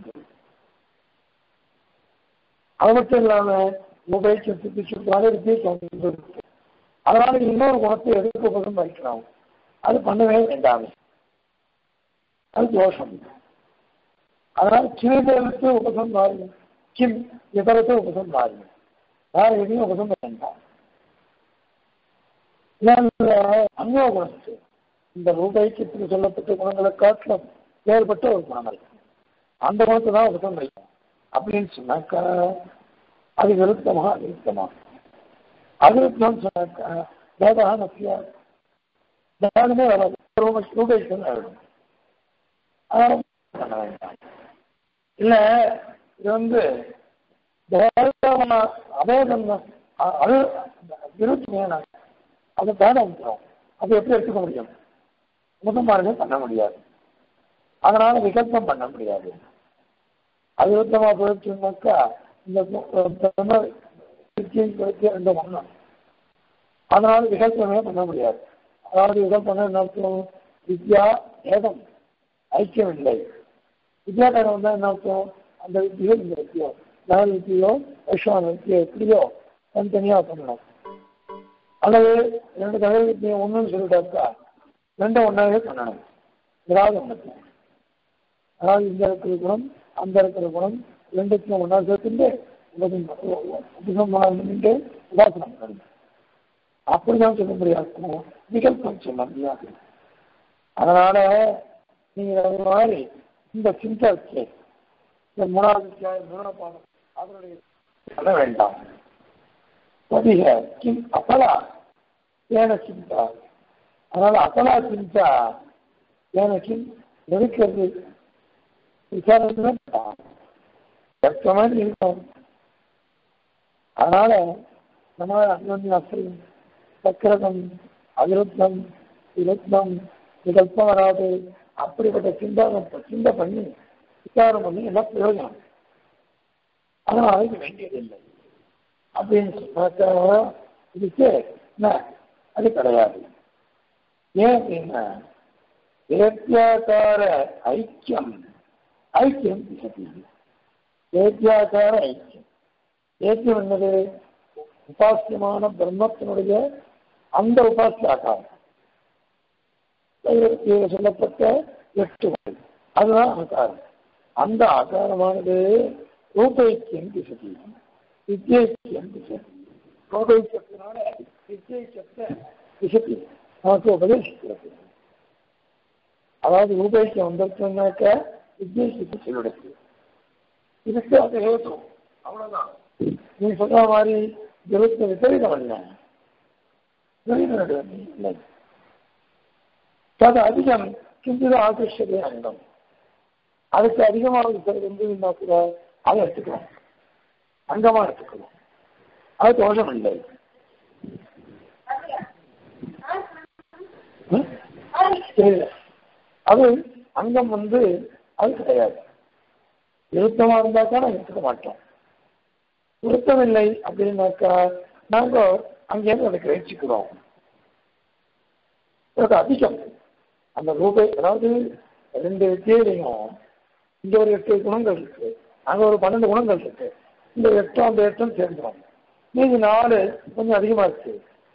அது மட்டும் இல்லாம ரூபைச்சை சித்திச்சுனால வித்தியாசம் இருக்கு அதனால இன்னொரு குணத்தை எதிர்ப்பு பதம் வைக்கலாம் அது பண்ணவே வேண்டாமே அது தோஷம் அதனால் கிமிதரத்து உபசம்ஹாரியம் கிம் இதரத்து உபசம்ஹாரியம் வேற எதையும் உபசம் வேண்டாம் அந்நிய குணத்து இந்த ரூபாய்க்கு சொல்லப்பட்ட குணங்களை காட்டிலும் வேறுபட்ட ஒரு குணம் இருக்கு அந்த குணத்தை தான் உபசம் வைக்கும் அப்படின்னு சொன்னாக்கா அது விருத்தமா விருத்தமா அவிருத்தம் சொன்னாக்கா வேதா நசியா வேதமே வராது ரூபாய்க்கு ஆயிடும் பண்ண வேண்டாம் இல்ல இது வந்து அபேதம் அது விருத்தம் அது பேதம் வந்துடும் அது எப்படி எடுத்துக்க முடியும் முதமானதே பண்ண முடியாது அதனால விகல்பம் பண்ண முடியாது அவிருத்தமா போயிடுச்சுனாக்கா இந்த ரெண்டு பண்ணணும் அதனால விகல்பமே பண்ண முடியாது அதாவது விகல்பம் என்ன அர்த்தம் வித்யா ஏதம் ஐக்கியம் இல்லை வித்யாகாரம் வந்தா என்ன அர்த்தம் அந்த வித்தியோ இந்த வித்தியோ நகல் வித்தியோ வைஷ்ணவ வித்தியோ எப்படியோ தனித்தனியா பண்ணணும் அல்லது ரெண்டு தகவல் வித்தியை ஒண்ணுன்னு சொல்லிட்டாக்கா ரெண்டும் ஒன்றாவே பண்ணணும் ஏதாவது ஒன்று அதாவது இந்த இருக்கிற குணம் அந்த இருக்கிற குணம் ரெண்டுத்தையும் ஒன்றா சேர்த்துட்டு உபசம்மானிட்டு உபாசனம் பண்ணணும் அப்படிதான் சொல்ல முடியாது விகல்பம் சொல்ல முடியாது அதனால நீங்க அது மாதிரி இந்த சிந்தா இருக்கு இந்த மூணாவது அத்தியாயம் மூணாவது பாடம் அதனுடைய பண்ண வேண்டாம் பதிக கிம் அபலா ஏன சிந்தா அதனால அபலா சிந்தா ஏன கிம் எதுக்கிறது விசாரணை மாதிரி இருக்கும் அதனால நம்ம அன்யோன்ய அசையும் சக்கரதம் அவிருத்தம் விருத்தம் விகல்பம் வராது அப்படிப்பட்ட சிந்தானம் சிந்தை பண்ணி விசாரம் பண்ணி எல்லாம் பிரயோஜனம் அதனால இது வேண்டியதில்லை அப்படின்னு சொன்னாக்கா இதுக்கு என்ன அது கிடையாது ஏன் அப்படின்னா வேத்தியாக்கார ஐக்கியம் ஐக்கியம் திசதி வேத்தியாக்கார ஐக்கியம் ஏக்கியம் என்னது உபாசியமான பிரம்மத்தினுடைய அந்த உபாசிய ஆகாரம் சொல்லப்பட்ட எட்டு வகை அதுதான் ஆகாரம் அந்த ஆகாரமானது ரூபைக்கியம் திசதி வித்யைக்கியம் திசதி ரூபைக்கியத்தினால வித்யைக்கியத்தை திசதி நமக்கு உபதேசிக்கிறது அதாவது ரூபைக்கியம் வந்திருக்குனாக்க வித்யைக்கியத்தை சொல்லிடுச்சு இதுக்கு அது ஹேතු அவ்வளவுதான் நீ சொல்ற மாதிரி இருபத்தி விபரீதம் இல்லை விபரீதம் இல்லை அது அதிகம் கிஞ்சித ஆகிருஷ்யதே அங்கம் அதுக்கு அதிகமாக இருந்ததுன்னா கூட அதை எடுத்துக்கலாம் அங்கமா எடுத்துக்கலாம் அது தோஷம் இல்லை அது அங்கம் வந்து அது கிடையாது விருத்தமா இருந்தாக்கா நான் எடுத்துக்க மாட்டோம் விருத்தம் இல்லை அப்படின்னாக்கா நாங்க அங்கேருந்து அதை கிரகிச்சுக்கிறோம் அதிகம் அந்த ரூபை அதாவது ரெண்டு வித்தியிலையும் இங்க ஒரு எட்டு குணங்கள் இருக்கு அங்க ஒரு பன்னெண்டு குணங்கள் இருக்கு இந்த எட்டும் அந்த எட்டும் சேர்ந்துடும் மீதி நாலு கொஞ்சம் அதிகமா இருக்கு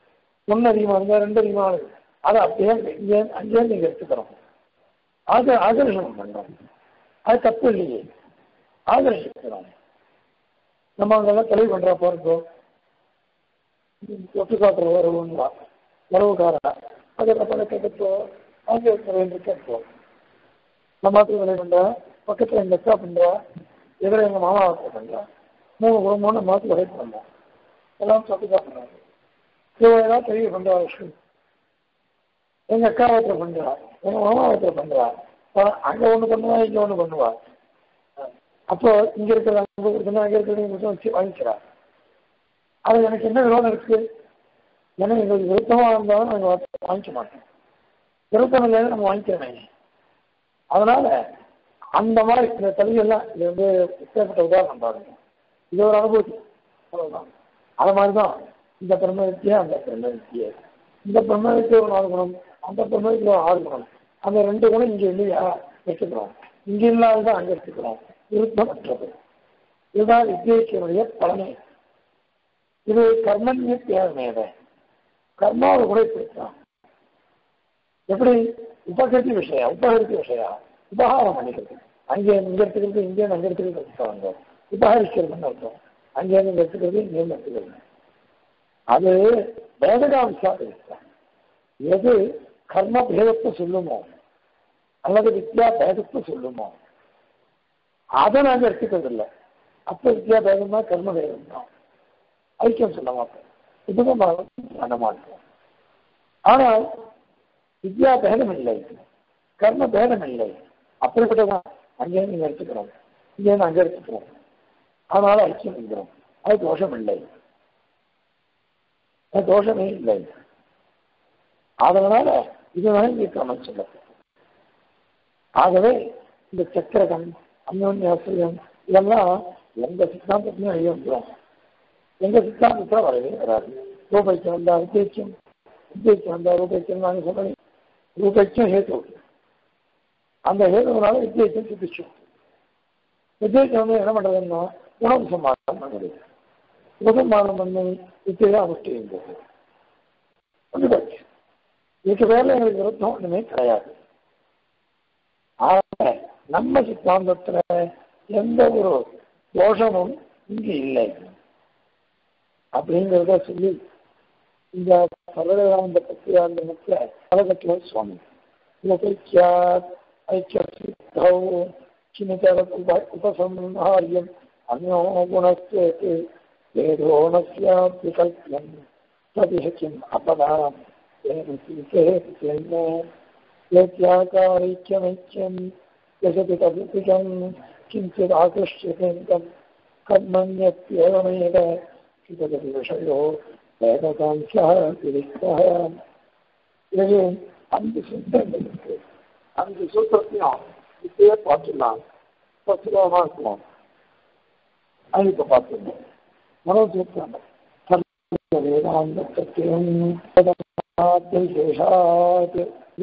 ஒன்று அதிகமாக இருந்தால் ரெண்டு அதிகமாக இருக்கு அதை அப்படியே இங்கே அங்கேயே நீங்கள் எடுத்துக்கிறோம் ஆக ஆகர்ஷணம் பண்ணுறோம் அது தப்பு இல்லையே ஆகர்ஷிக்கிறோம் நம்ம அங்கெல்லாம் தெளிவு பண்ணுறா போகிறோம் ஒட்டு காட்டுற உறவுங்களா உறவுக்காரா அதில் பல கேட்கப்போ அங்கே இருக்கிற என்று கேட்போம் நம்ம மாத்திரம் வேலை பண்ணுறா பக்கத்தில் எங்கள் அக்கா பண்ணுறா எதிர எங்கள் மாமா ஒருத்தர் பண்ணுறா மூணு குடும்பம்னு மாற்றி வேலை பண்ணோம் எல்லாம் சொட்டு காட்டுறாங்க இவங்கெல்லாம் தெளிவு பண்ணுறா விஷயம் எங்கள் அக்கா ஒருத்தர் பண்ணுறா எங்கள் மாமா ஒருத்தர் பண்ணுறா அங்கே ஒன்று பண்ணுவா இங்கே ஒன்று பண்ணுவா அப்போ இங்கே இருக்கிற அங்கே இருக்குன்னா அங்கே இருக்கிற வச்சு வாங்கிக்கிறா அது எனக்கு என்ன விரோதம் இருக்கு ஏன்னா எங்களுக்கு விருப்பமாக இருந்தாலும் நாங்கள் வாங்கிக்க மாட்டோம் விருப்பம் இல்லைன்னு நம்ம வாங்கிக்கிறோமே அதனால அந்த மாதிரி இந்த தலிகெல்லாம் இது வந்து எப்பேற்பட்ட உதாரணம் பாருங்க இது ஒரு அனுபூதி அவ்வளவுதான் அது மாதிரி தான் இந்த பிரம்மவித்தியை அந்த பிரம்மவித்தியை இந்த பிரம்மவித்தியை ஒரு நாலு குணம் அந்த பிரம்மவித்தியை ஒரு ஆறு குணம் அந்த ரெண்டு குணம் இங்கே இல்லையா எடுத்துக்கிறோம் இங்க இல்லாததான் அங்கே எடுத்துக்கிறோம் விருப்பமற்றது இதுதான் வித்தியைக்கினுடைய பலனை இது கர்மன்ய தேவையத கர்மாவை கூட இப்படித்தான் எப்படி உபகருத்தி விஷயம் உபகருத்தி விஷயம் உபகாரம் பண்ணிக்கிறது அங்கே இங்க எடுத்துக்கிறது இங்கே அங்கே எடுத்துக்கிறது எடுத்துக்காங்க உபகரிக்கிறதுன்னு அர்த்தம் அங்கே இங்க எடுத்துக்கிறது இங்கே எடுத்துக்கிறது அது வேதகாம்சாக எது கர்ம பேதத்தை சொல்லுமோ அல்லது வித்யா பேதத்தை சொல்லுமோ அதை நாங்கள் எடுத்துக்கிறது இல்லை அப்ப வித்யா பேதம் தான் கர்ம பேதம் தான் ஐக்கியம் சொல்ல மாட்டோம் இதுவும் பண்ண மாட்டோம் ஆனால் வித்யா பேதம் இல்லை கர்ம பேதம் இல்லை அப்படிப்பட்டதான் அங்கே நீங்க எடுத்துக்கிறோம் இங்கே அங்கே எடுத்துக்கிறோம் அதனால ஐக்கியம் இருக்கிறோம் அது தோஷம் இல்லை அது தோஷமே இல்லை அதனால இதுதான் இங்கே கிரமம் சொல்லப்படும் ஆகவே இந்த சக்கரகம் அந்யோன்யாசிரியம் இதெல்லாம் எந்த சித்தாந்தத்திலையும் அழியும் எங்க சித்தாந்தத்தில் வரவே வராது ரூபாய்க்கு வந்தா உத்தேச்சம் உத்தேச்சம் வந்தா ரூபாய்க்கு நாங்கள் சொல்றேன் ரூபாய்க்கும் ஹேத்து அந்த ஹேதுனால வித்தியேச்சம் சித்திச்சோம் வித்தியேச்சம் வந்து என்ன பண்றதுன்னா உணவு சமாதானம் பண்ணுறது உபசம்மாதம் பண்ணி வித்தியை அனுஷ்டியும் போது ஒன்று போச்சு இதுக்கு வேலை எங்களுக்கு விருத்தம் ஒன்றுமே கிடையாது ஆக நம்ம சித்தாந்தத்துல எந்த ஒரு தோஷமும் இங்கு இல்லை அப்படிங்கிறத சொல்லி இந்த சர்வவேதாந்த பத்தியாந்த முக்கிய கலகத்துவ சுவாமி லோகைக்கியாத் ஐக்கியசித்தௌ கிமிதர உபசம்ஹாரியம் அந்யோ குணஸ்தேத் வேதோ நஸ்யாபிகல்பியம் ததிஹக்கிம் அபதாம் ஏத்யாகாரைக்கியமைக்கியம் யசதி ததுபிகம் கிஞ்சித் ஆகிருஷ்யதேந்தம் கர்மண்யத்யேவமேவ இதற்கு விஷயோ வேதகாம்சா விரிக்தः இது அஞ்சு சூத்திரங்கள் இருக்கு அஞ்சு சூத்திரத்தையும் இப்பயே பார்த்துடலாம் பசுலமாக இருக்கும் அது இப்போ பார்த்துடணும் மனோசூத்திரம் வேதாந்த சத்தியம் விசேஷாத்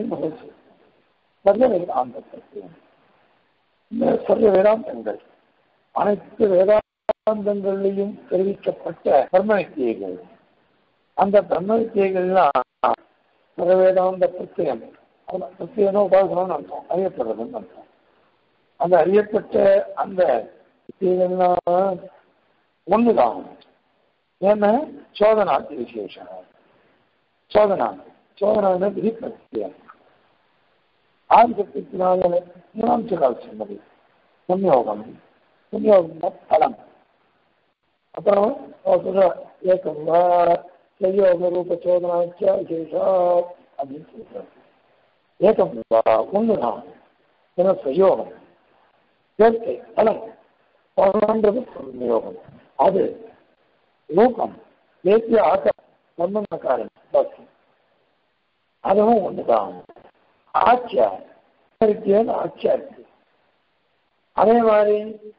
சர்வ வேதாந்த சத்தியம் இந்த சர்வ வேதாந்தங்கள் அனைத்து வேதாந்தங்களிலையும் தெரிவிக்கப்பட்ட பிரம்ம வித்தியைகள் அந்த பிரம்ம வித்தியைகள்லாம் சர்வவேதாந்த பிரத்யம் பிரத்யேக உபாசனம்னு அர்த்தம் அறியப்படுறதுன்னு அர்த்தம் அந்த அறியப்பட்ட அந்த வித்தியைகள்லாம் ஒண்ணுதான் ஏன்னா சோதனாத்து விசேஷம் சோதனா சோதனா விதி பிரத்யம் ஆதிசக்தினால மூணாம் சொல்லால் சொன்னது சம்யோகம் சம்யோகம் பலம் அப்புறம் ஏக்கம் வா சயோக ரூப சோதனாச்சா விசேஷா அப்படின்னு சொல்றாரு ஏக்கம் வா ஒண்ணுதான் ஏன்னா சயோகம் சேர்க்கை பலம் பலன்றது சம்யோகம் அது ரூபம் தேசிய ஆக்க சம்பந்தக்காரன் அதுவும் ஒண்ணுதான் ஆட்சியா இருக்குன்னு ஆட்சியா இருக்கு அதே மாதிரி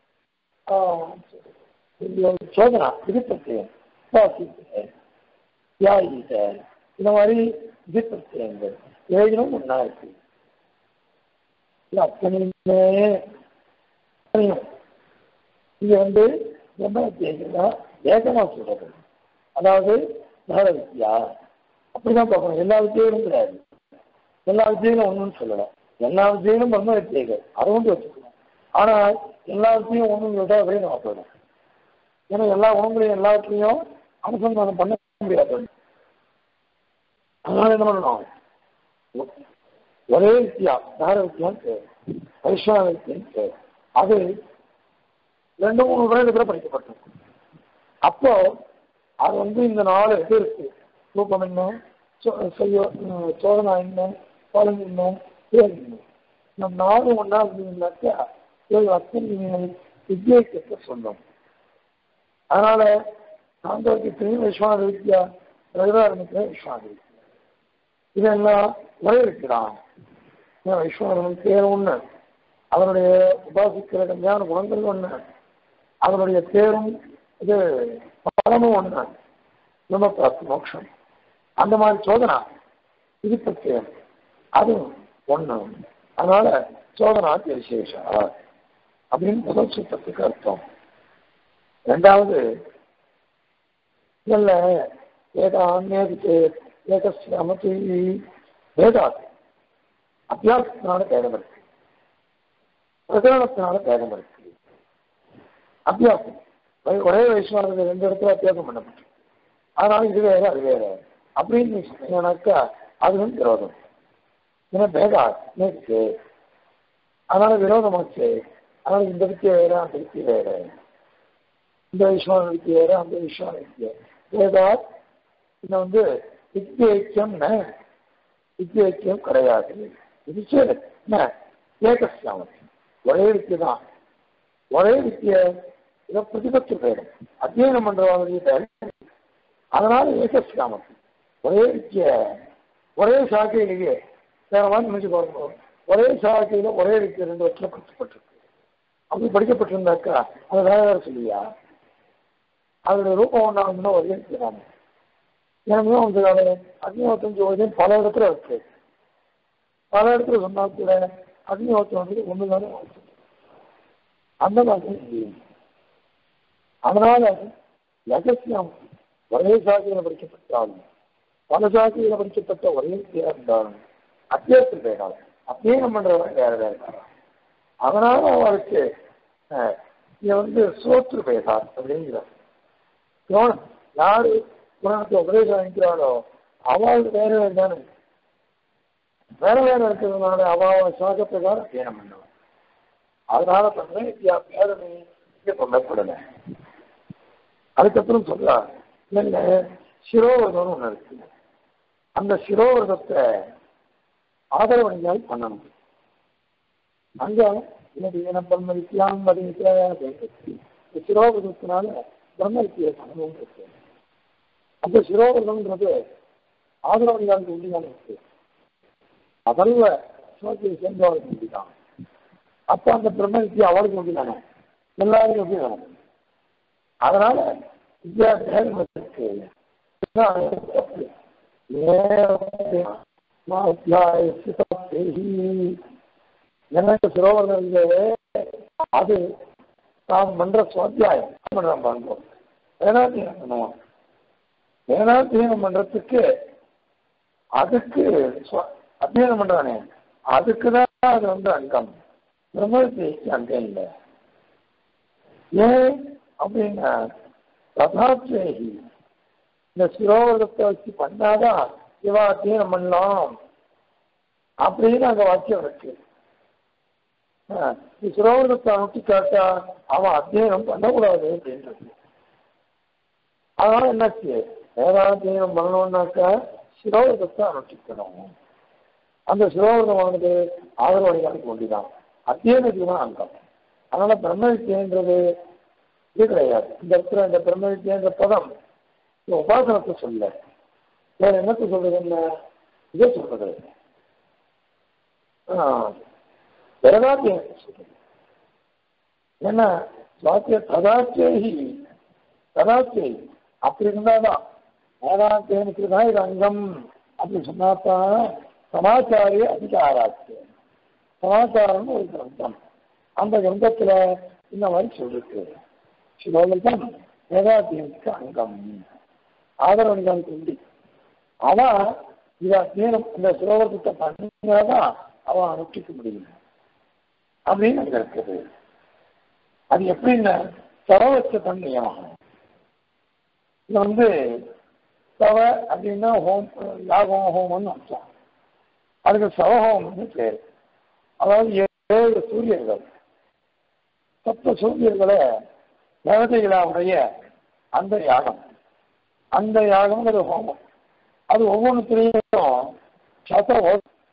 சோதனா விதிப்பிரத்தியம் தியாகித இந்த மாதிரி விதிப்பிரத்தியங்கள் ஏழும் ஒன்னா இருக்கு இது அத்தனையுமே இங்க வந்து பிரம்ம வித்தியா வேகமா சொல்றது அதாவது தர வித்யா அப்படிதான் பார்க்கணும் எல்லா வித்தியிலும் கிடையாது எல்லா வித்தியிலும் ஒண்ணுன்னு சொல்லல எல்லா வித்தியிலும் பிரம்ம வித்தியைகள் அதை வந்து வச்சுக்கணும் ஆனா எல்லா வித்தியும் ஒண்ணும் விட்டா அப்படியே நம்ம போயிடும் ஏன்னா எல்லா உணவுகளையும் எல்லாத்துலையும் அனுசந்தானம் பண்ண முடியாது அதனால என்ன பண்ணணும் ஒரே வித்தியா தார வித்தியான்னு பேர் வைஷ்ணவ வித்தியான்னு பேர் அது ரெண்டு மூணு வேதத்துல படிக்கப்பட்டிருக்கு அப்போ அது வந்து இந்த நாலு இது இருக்கு ரூபம் என்ன சோ- செய்யோ உம், சோதனா என்ன பலன் என்ன பேர் என்ன இந்த நாலு ஒன்றா இருந்தீங்கன்னாக்கா ஏழு அத்தனை வித்தியத்தை சொன்னோம் அதனால சாந்தோக்கியத்திலையும் விஸ்வாத வித்யா ரவிதாரணித்திலையும் விஸ்வாத வித்யா இதெல்லாம் ஒரே இருக்குதான் ஏன் விஸ்வநாதன் பேர் ஒண்ணு அவருடைய உபாசிக்கிற கல்யாண குணங்கள் ஒண்ணு அவருடைய பேரும் இது பலமும் ஒண்ணு நம்ம பிராப்தி மோட்சம் அந்த மாதிரி சோதனா இது பிரத்யேகம் அதுவும் ஒண்ணு அதனால சோதனாக்கு விசேஷா அப்படின்னு முதல் சூத்திரத்துக்கு அர்த்தம் ரெண்டாவது இல்ல ஏதான்யது ஏகசிரமதி வேதாத் அத்தியாசத்தினால பேதம் இருக்கு பிரகரணத்தினால பேதம் இருக்கு அத்தியாசம் ஒரே- ஒரே வயசுவானது ரெண்டு இடத்துல அத்தியாசம் பண்ணப்பட்டு அதனால இது வேற அது வேற அப்படின்னு நீ சொன்னீங்கன்னாக்கா அது வந்து விரோதம் ஏன்னா பேதா நேற்று அதனால விரோதமாச்சு அதனால இந்த வித்தியை வேற அந்த வித்தியை வேற இந்த விஸ்வான வித்தியை வேற அந்த விஸ்வான வித்தியை வேதா இது வந்து வித்தியைக்கியம் வித்தியைக்கியம் கிடையாது இது சரி என்ன ஏகசியாமம் ஒரே வித்தியை தான் ஒரே வித்தியை இதை பிரதிபத்து போயிடும் அத்தியனம் பண்றவங்க அதனால ஏகசியாமம் ஒரே வித்திய ஒரே சாக்கையிலேயே வேற மாதிரி நினைச்சு பாருங்க ஒரே சாக்கையில ஒரே வித்தியை ரெண்டு வருஷம் படிக்கப்பட்டிருக்கு அப்படி படிக்கப்பட்டிருந்தாக்கா அது வேற வேற சொல்லியா அதோட ரூபம் ஒன்றாகும்னா ஒரே வித்தியை தானே எனக்கு வந்து அக்னிஹோத்தம் ஜோதியம் பல இடத்துல இருக்கு பல இடத்துல சொன்னா கூட அக்னிஹோத்தம் வந்து ஒண்ணுதானே வாழ்க்கை. அந்த மாதிரி முடியும் அதனால ரகசியம் ஒரே சாதியில படிக்கப்பட்டாலும் பல சாதியில படிக்கப்பட்ட ஒரே வித்தியா இருந்தாலும் அத்தியாசம் வேண்டாம் அத்தியனம் பண்றவங்க வேற வேற இருக்காங்க. அதனால அவருக்கு அஹ், இங்க வந்து சோற்று பேசார் அப்படிங்கிறார் கவனம் யாரு குரானத்தை உபதேசம் வாங்கிக்கிறாளோ அவள் வேற வேற தானே வேற வேற இருக்கிறதுனால அவள் சாக பிரகாரம் அத்தியனம் பண்ணுவாள் அதனால பண்ண வித்யா பேரனை இங்க சொல்லப்படலை அதுக்கப்புறம் சொல்றார் இல்லைங்க சிரோவதம் ஒண்ணு இருக்கு அந்த சிரோவதத்தை ஆதரவணியால் பண்ணணும் அங்க இன்னைக்கு என்ன பிரம்ம வித்தியாம் மதிய சிரோவதத்தினால பிரம்ம வித்தியை பண்ணணும் இருக்கு அந்த சிரோவதம்ன்றது ஆதரவணியாளுக்கு உண்டிதான் இருக்கு அதல்ல சிவத்தை சேர்ந்தவர்களுக்கு உண்டிதான் அப்ப அந்த பிரம்ம வித்தியை அவளுக்கு உண்டிதானே எல்லாருக்கும் எப்படி வேணும் அதனால வித்தியாசத்துக்கு எனக்கு சிரோவரம் இருந்தது அது நாம் பண்ற சுவாத்தியாயம் பண்றோம் பண்றோம் வேணாத்தியம் பண்ணுவோம் வேணாத்தியம் பண்றதுக்கு அதுக்கு சுவ- அத்தியனம் பண்றானே அதுக்கு தான் அது வந்து அங்கம் பிரம்மத்திக்கு அங்கம் இல்லை ஏன் அப்படின்னா ததாத்வேகி இந்த சிரோவரத்தை வச்சு பண்ணாதான் இவா அத்தியனம் பண்ணலாம் அப்படின்னு அங்க வாக்கியம் இருக்கு ஆஹ், நீ சிரோவரத்தை அனுப்பி காட்டா அவன் அத்தியனம் பண்ணக்கூடாது அப்படின்றது அதனால என்னாச்சு வேதாத்தியனம் பண்ணணும்னாக்கா சிரோவரத்தை அனுஷ்டிக்கணும் அந்த சிரோவரமானது ஆதரவணிகளுக்கு ஒண்டிதான் அத்தியனத்துக்கு தான் அங்கம் அதனால பிரம்ம வித்தியன்றது இது கிடையாது இந்த இடத்துல இந்த பிரம்ம வித்தியன்ற பதம் இந்த உபாசனத்தை சொல்ல வேற என்னத்தை சொல்றது என்ன இதை சொல்றது வேதாத்தியத்தை சொல்றது ஏன்னா சுவாத்திய ததாச்சேகி ததாச்சேகி அப்படி இருந்தாதான் வேதாத்தியனுக்கு தான் இது அங்கம் அப்படி சொன்னாதான் சமாச்சாரிய அதிகாராச்சு சமாச்சாரம்னு ஒரு கிரந்தம் அந்த கிரந்தத்துல இந்த மாதிரி சொல்லிருக்கு சிலோகம் வேதாத்தியனுக்கு அங்கம் ஆதரவணிகளுக்கு உண்டு அவன் இதை அத்தியனம் இந்த சுலோகத்தை பண்ணினாதான் அவன் அனுஷ்டிக்க முடியும் அப்படின்னு அங்க இருக்குது அது எப்படின்னா சரவச்ச தன்மையாகும் இது வந்து சவ அப்படின்னா ஹோம் யாகம் ஹோமம்னு அர்த்தம் அதுக்கு சவஹோமம்னு பேர் அதாவது ஏழு சூரியர்கள் சப்த சூரியர்களை தேவதைகளாவுடைய அந்த யாகம் அந்த யாகம்ங்கிற ஹோமம் அது ஒவ்வொன்றுத்திலையும் சத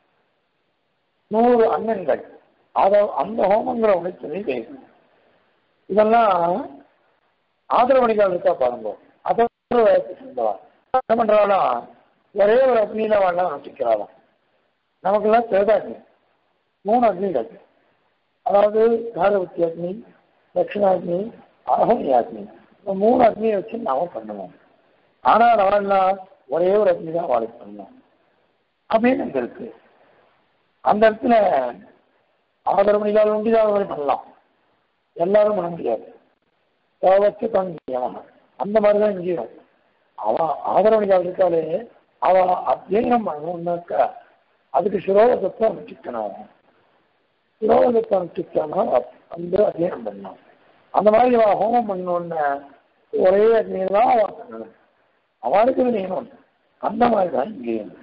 நூறு அன்னங்கள் அத அந்த ஹோமங்களை உழைத்ததை பேசணும் இதெல்லாம் ஆதரவணிகள் இருக்கா பாருங்க அதை என்ன பண்றாலும் ஒரே ஒரு அக்னியில வாழலாம் நம்பிக்கிறாளாம் நமக்கெல்லாம் தேதாக்னி மூணு அக்னிகள் அதாவது காரவத்தி அக்னி தட்சிணாக்னி அகனி அக்னி இந்த மூணு அக்னியை வச்சு நாம பண்ணுவோம் ஆனா நம்மளாம் ஒரே ஒரு அக்னி தான் வாழை பண்ணணும் அப்படின்னு அங்க இருக்கு அந்த இடத்துல ஆதரவணிகள் உண்டு தான் மாதிரி பண்ணலாம் எல்லாரும் பண்ண முடியாது தேவச்சு தங்கியவன் அந்த மாதிரி தான் இங்கேயும் அவன் ஆதரவணிகள் இருக்காலே அவன் அத்தியனம் பண்ணணும்னாக்கா அதுக்கு சிரோதத்தை அனுஷ்டிக்கணும் சிரோதத்தை அனுஷ்டிக்காம வந்து அத்தியனம் பண்ணணும் அந்த மாதிரி அவன் ஹோமம் பண்ணணும்னு ஒரே அக்னியை தான் அவன் பண்ணணும் அவனுக்கு நியமம் அந்த மாதிரி தான் இங்கேயும்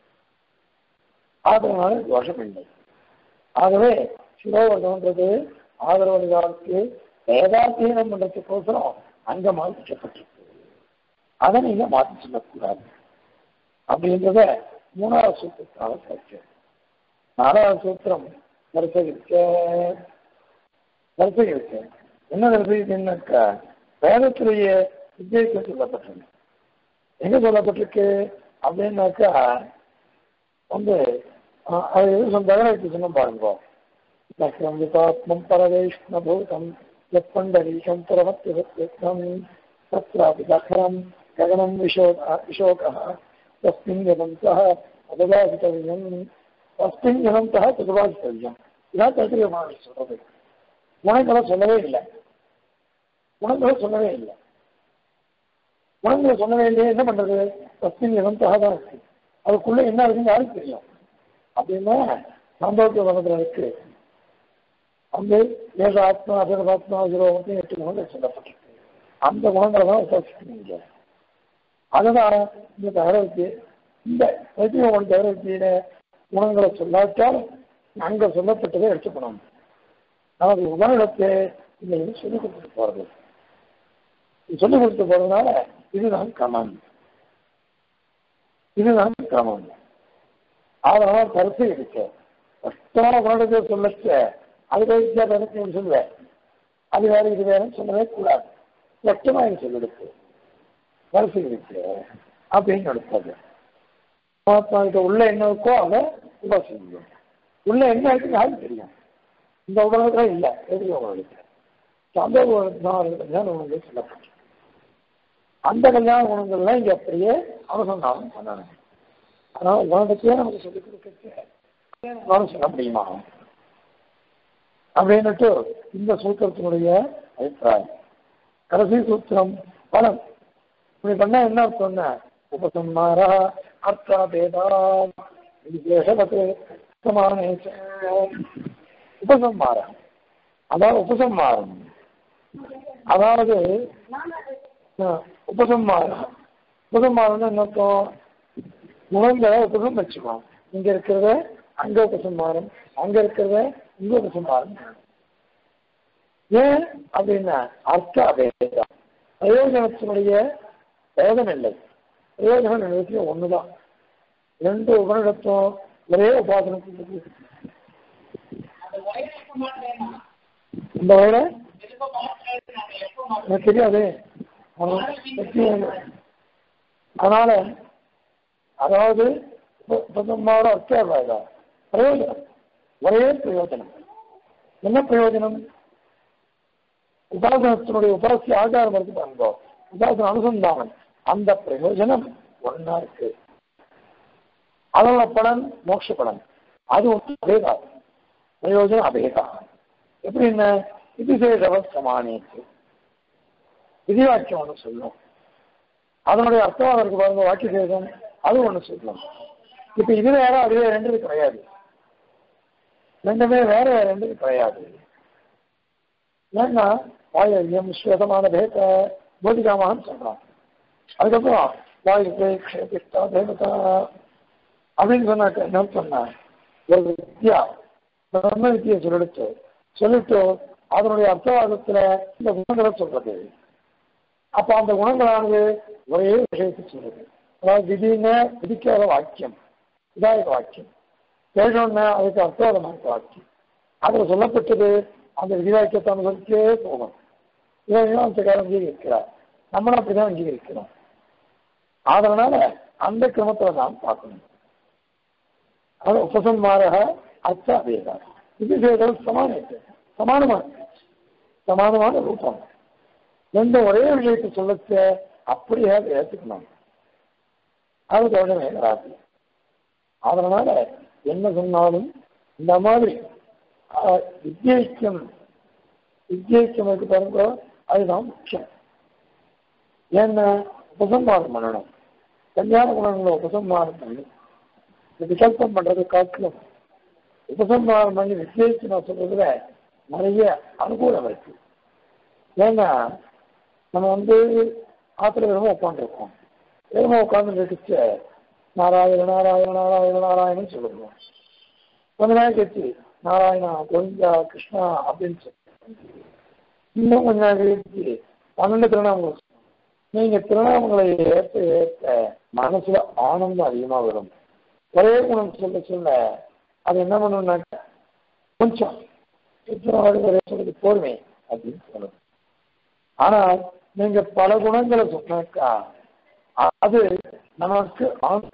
அதனால தோஷம் இல்லை ஆகவே சிரோவர்தம்ன்றது ஆதரவணிகாலுக்கு வேதாத்தியனம் பண்றதுக்கோசரம் அங்க மாற்றிக்கப்பட்டிருக்கு அதை நீங்க மாற்றி சொல்லக்கூடாது அப்படின்றத மூணாவது சூத்திரத்தால கற்று நாலாவது சூத்திரம் வரிசைக்க வரிசைக்கு என்ன வரிசைக்குன்னாக்கா வேதத்திலேயே வித்தியாசம் சொல்லப்பட்டிருக்கு எங்க சொல்லப்பட்டிருக்கு அப்படின்னாக்கா வந்து அது எது சொன்னாலும் எடுத்து சொன்ன பாருங்க லக்னம் விபாத்மம் பரவேஷ்ணபூதம் எப்பண்டரீஷம் புறமத்தியம் தத்ராபி தகரம் ககனம் விஷோக விஷோகः तस्मिन् यदन्तः तदुपासितव्यम् तस्मिन् यदन्तः तदुपासितव्யம் இதான் தைத்திரியமான சொல்றது குணங்களை சொல்லவே இல்லை குணங்களை சொல்லவே இல்லை குணங்களை சொல்லவே இல்லையே என்ன பண்றது தஸ்மின் யதந்தः தான் இருக்கு அதுக்குள்ள என்ன இருக்குன்னு யாருக்கு தெரியும் அப்படின்னா சாந்தோக்கிய வனத்துல இருக்கு வந்து ஏக ஆத்மா அபரபாத்மா ஜீரோவத்தையும் எட்டு குணங்கள் சொல்லப்பட்டிருக்கு அந்த குணங்களை தான் விசாரிச்சுக்கணும் அதுதான் இந்த தகவலுக்கு இந்த வைத்தியம் தகவலுக்கின குணங்களை சொல்லாட்டால் அங்க சொல்லப்பட்டதை எடுத்துக்கணும் நமக்கு உபநிடத்தை இந்த இது சொல்லிக் கொடுத்துட்டு போறது இது சொல்லிக் கொடுத்து போறதுனால இதுதான் கமன் இதுதான் கிரமம் அதனால கருத்து இருக்கு கஷ்டமான குணத்தை சொல்லச்ச அது கழிச்சா கருத்து சொல்லுவேன் அது வேற இது வேறும் சொல்லவே கூடாது கஷ்டமா இது சொல்லிடுச்சு கருத்து இருக்கு அப்படின்னு எடுத்தது மகாத்மா கிட்ட உள்ள என்ன இருக்கோ அதை உபாசிக்கணும் உள்ள என்ன இருக்கு யாருக்கு தெரியும் இந்த உலகத்துல இல்லை எதிரி உலகத்துல அந்த கல்யாண குணங்கள் சொல்லப்பட்டு அந்த கல்யாண குணங்கள்லாம் இங்க அப்படியே அவசரம் பண்ணணும் அதனால உலகத்தையே நமக்கு சொல்லிக் கொடுக்க சொல்ல முடியுமா அப்படின்னுட்டு இந்த சூத்திரத்தினுடைய அபிப்பிராயம் கடைசி சூத்திரம் பலம் இப்படி பண்ணா என்ன அர்த்தம்னா உபசம்மாரா அர்த்தா பேதாம் விசேஷபத்து சமானே உபசம்மாரம் அதாவது உபசம்மாரம் அதாவது உபசம்மாரம் உபசம்மாரம்னு என்ன அர்த்தம் குணங்களை உபசம் வச்சுக்கணும் இங்க இருக்கிறத அங்க உபசம்மாரம் அங்க இருக்கிறத இங்க உபசம்மாரம் ஏன் அப்படின்னா அர்த்த அபேதம் பிரயோஜனத்தினுடைய பேதம் இல்லை பிரயோஜனம் நிலையத்தில் ஒண்ணுதான் ரெண்டு உபனிடத்தும் ஒரே உபாசனத்துக்கு இந்த வயல எனக்கு தெரியாது அதனால அதாவது பிரதமோட அர்த்தம் பிரயோஜனம் ஒரே பிரயோஜனம் என்ன பிரயோஜனம் உபாசனத்தினுடைய உபாசி ஆகாரம் இருக்கு பாருங்க உபாசன அனுசந்தானம் அந்த பிரயோஜனம் ஒன்னா இருக்கு அதோட பலன் மோட்ச பலன் அது ஒன்று அபேதா பிரயோஜனம் அபேதா எப்படின்னா விதிசேஷவ சமானித்து விதிவாக்கியம் ஒன்று சொல்லும் அதனுடைய அர்த்தம் அதற்கு பாருங்க வாக்கிய சேதம் அது ஒண்ணு சொல்லலாம் இப்ப இது வேற அது வேற ரெண்டு கிடையாது ரெண்டுமே வேற வேற ரெண்டு கிடையாது ஏன்னா வாயம் ஸ்வேதமான தேவ போதிகாமான்னு சொல்றான் அதுக்கப்புறம் வாயுக்கு க்ஷேபிஷ்டா தேவதா அப்படின்னு சொன்னாக்க என்ன சொன்னா ஒரு வித்யா பிரம்ம வித்தியை சொல்லிடுச்சு சொல்லிட்டு அதனுடைய அர்த்தவாதத்துல இந்த குணங்களை சொல்றது அப்ப அந்த குணங்களானது ஒரே விஷயத்தை சொல்லுது அதாவது விதின்னு விதிக்காத வாக்கியம் இதாயக வாக்கியம் பேசணும்னா அதுக்கு அர்த்தவாதமான வாக்கியம் அதுல சொல்லப்பட்டது அந்த விதிவாக்கியத்தை அனுசரிச்சே போகணும் இவன் அம்சக்காரன் அங்கீகரிக்கிறார் நம்மளும் அப்படிதான் அங்கீகரிக்கிறோம் அதனால அந்த கிரமத்தை நாம் பார்க்கணும் அது உபசம்மாரக அர்த்த அபேதம் இது செய்தல் சமான சமானமான சமானமான ரூபம் எந்த ஒரே விஷயத்தை சொல்லச்ச அப்படியே அதை ஏற்றுக்கணும் அது தோழமே வராது அதனால என்ன சொன்னாலும் இந்த மாதிரி வித்யைக்கம் வித்யைக்கம் இருக்கு பாருங்க அதுதான் முக்கியம் ஏன்னா உபசம்மாரம் பண்ணணும் கல்யாண குணங்களை உபசம்மாரம் பண்ணி விகல்பம் பண்றது காட்டிலும் உபசம்மாரம் பண்ணி வித்யைக்கு நான் சொல்றதுல நிறைய அனுகூலம் இருக்கு ஏன்னா நம்ம வந்து ஆத்திர விதமாக உட்காந்துருக்கோம் வேகமாக உட்காந்து இருக்குச்சு நாராயண நாராயண நாராயண நாராயணன் சொல்லுவோம் கொஞ்ச நேரம் கழிச்சு நாராயணா கோவிந்தா கிருஷ்ணா அப்படின்னு சொல்லி இன்னும் கொஞ்ச நேரம் கழிச்சு பன்னெண்டு திருநாமங்கள் நீங்க திருநாமங்களை ஏற்ற ஏற்ற மனசுல ஆனந்தம் அதிகமா வரும் ஒரே குணம் சொல்ல சொல்ல அது என்ன பண்ணுனாக்க கொஞ்சம் ஒரே சொல்றது போதுமே அப்படின்னு சொல்லணும் ஆனால் நீங்க பல குணங்களை சொன்னாக்கா அது நமக்கு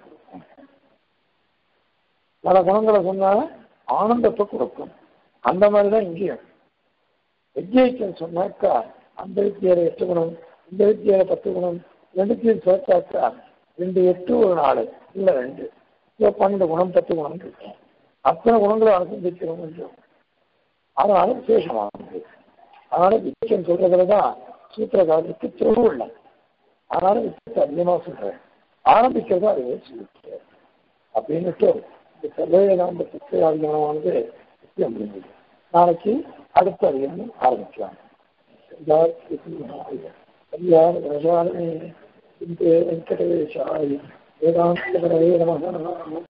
பல குணங்களை சொன்னா ஆனந்தத்தை கொடுக்கும் அந்த மாதிரிதான் இங்கேயும் வித்யைக்கு சொன்னாக்கா அந்த வித்தியால எட்டு குணம் இந்த வித்தியால பத்து குணம் ரெண்டுத்தையும் சேர்த்தாக்கா ரெண்டு எட்டு ஒரு நாலு இல்லை ரெண்டு இப்போ பன்னெண்டு குணம் பத்து குணம் இருக்கும் அத்தனை குணங்களும் அனுசந்திக்கிறோம் கொஞ்சம் அதனால விசேஷமானது அதனால வித்தியம் சொல்றதுல தான் சூத்திரகாரத்துக்கு திருவுள்ள அதனால வித்தியத்தை அதிகமாக சொல்றேன் ஆரம்பிக்கிறது அதுவே சொல்லிட்டு அப்படின்னுட்டு இந்த சர்வேதாந்த புத்தக அதிகமானது நிச்சயம் முடிஞ்சது நாளைக்கு அடுத்த அதிகமும் ஆரம்பிக்கலாம் வெங்கடேஷாய வேதாந்த நம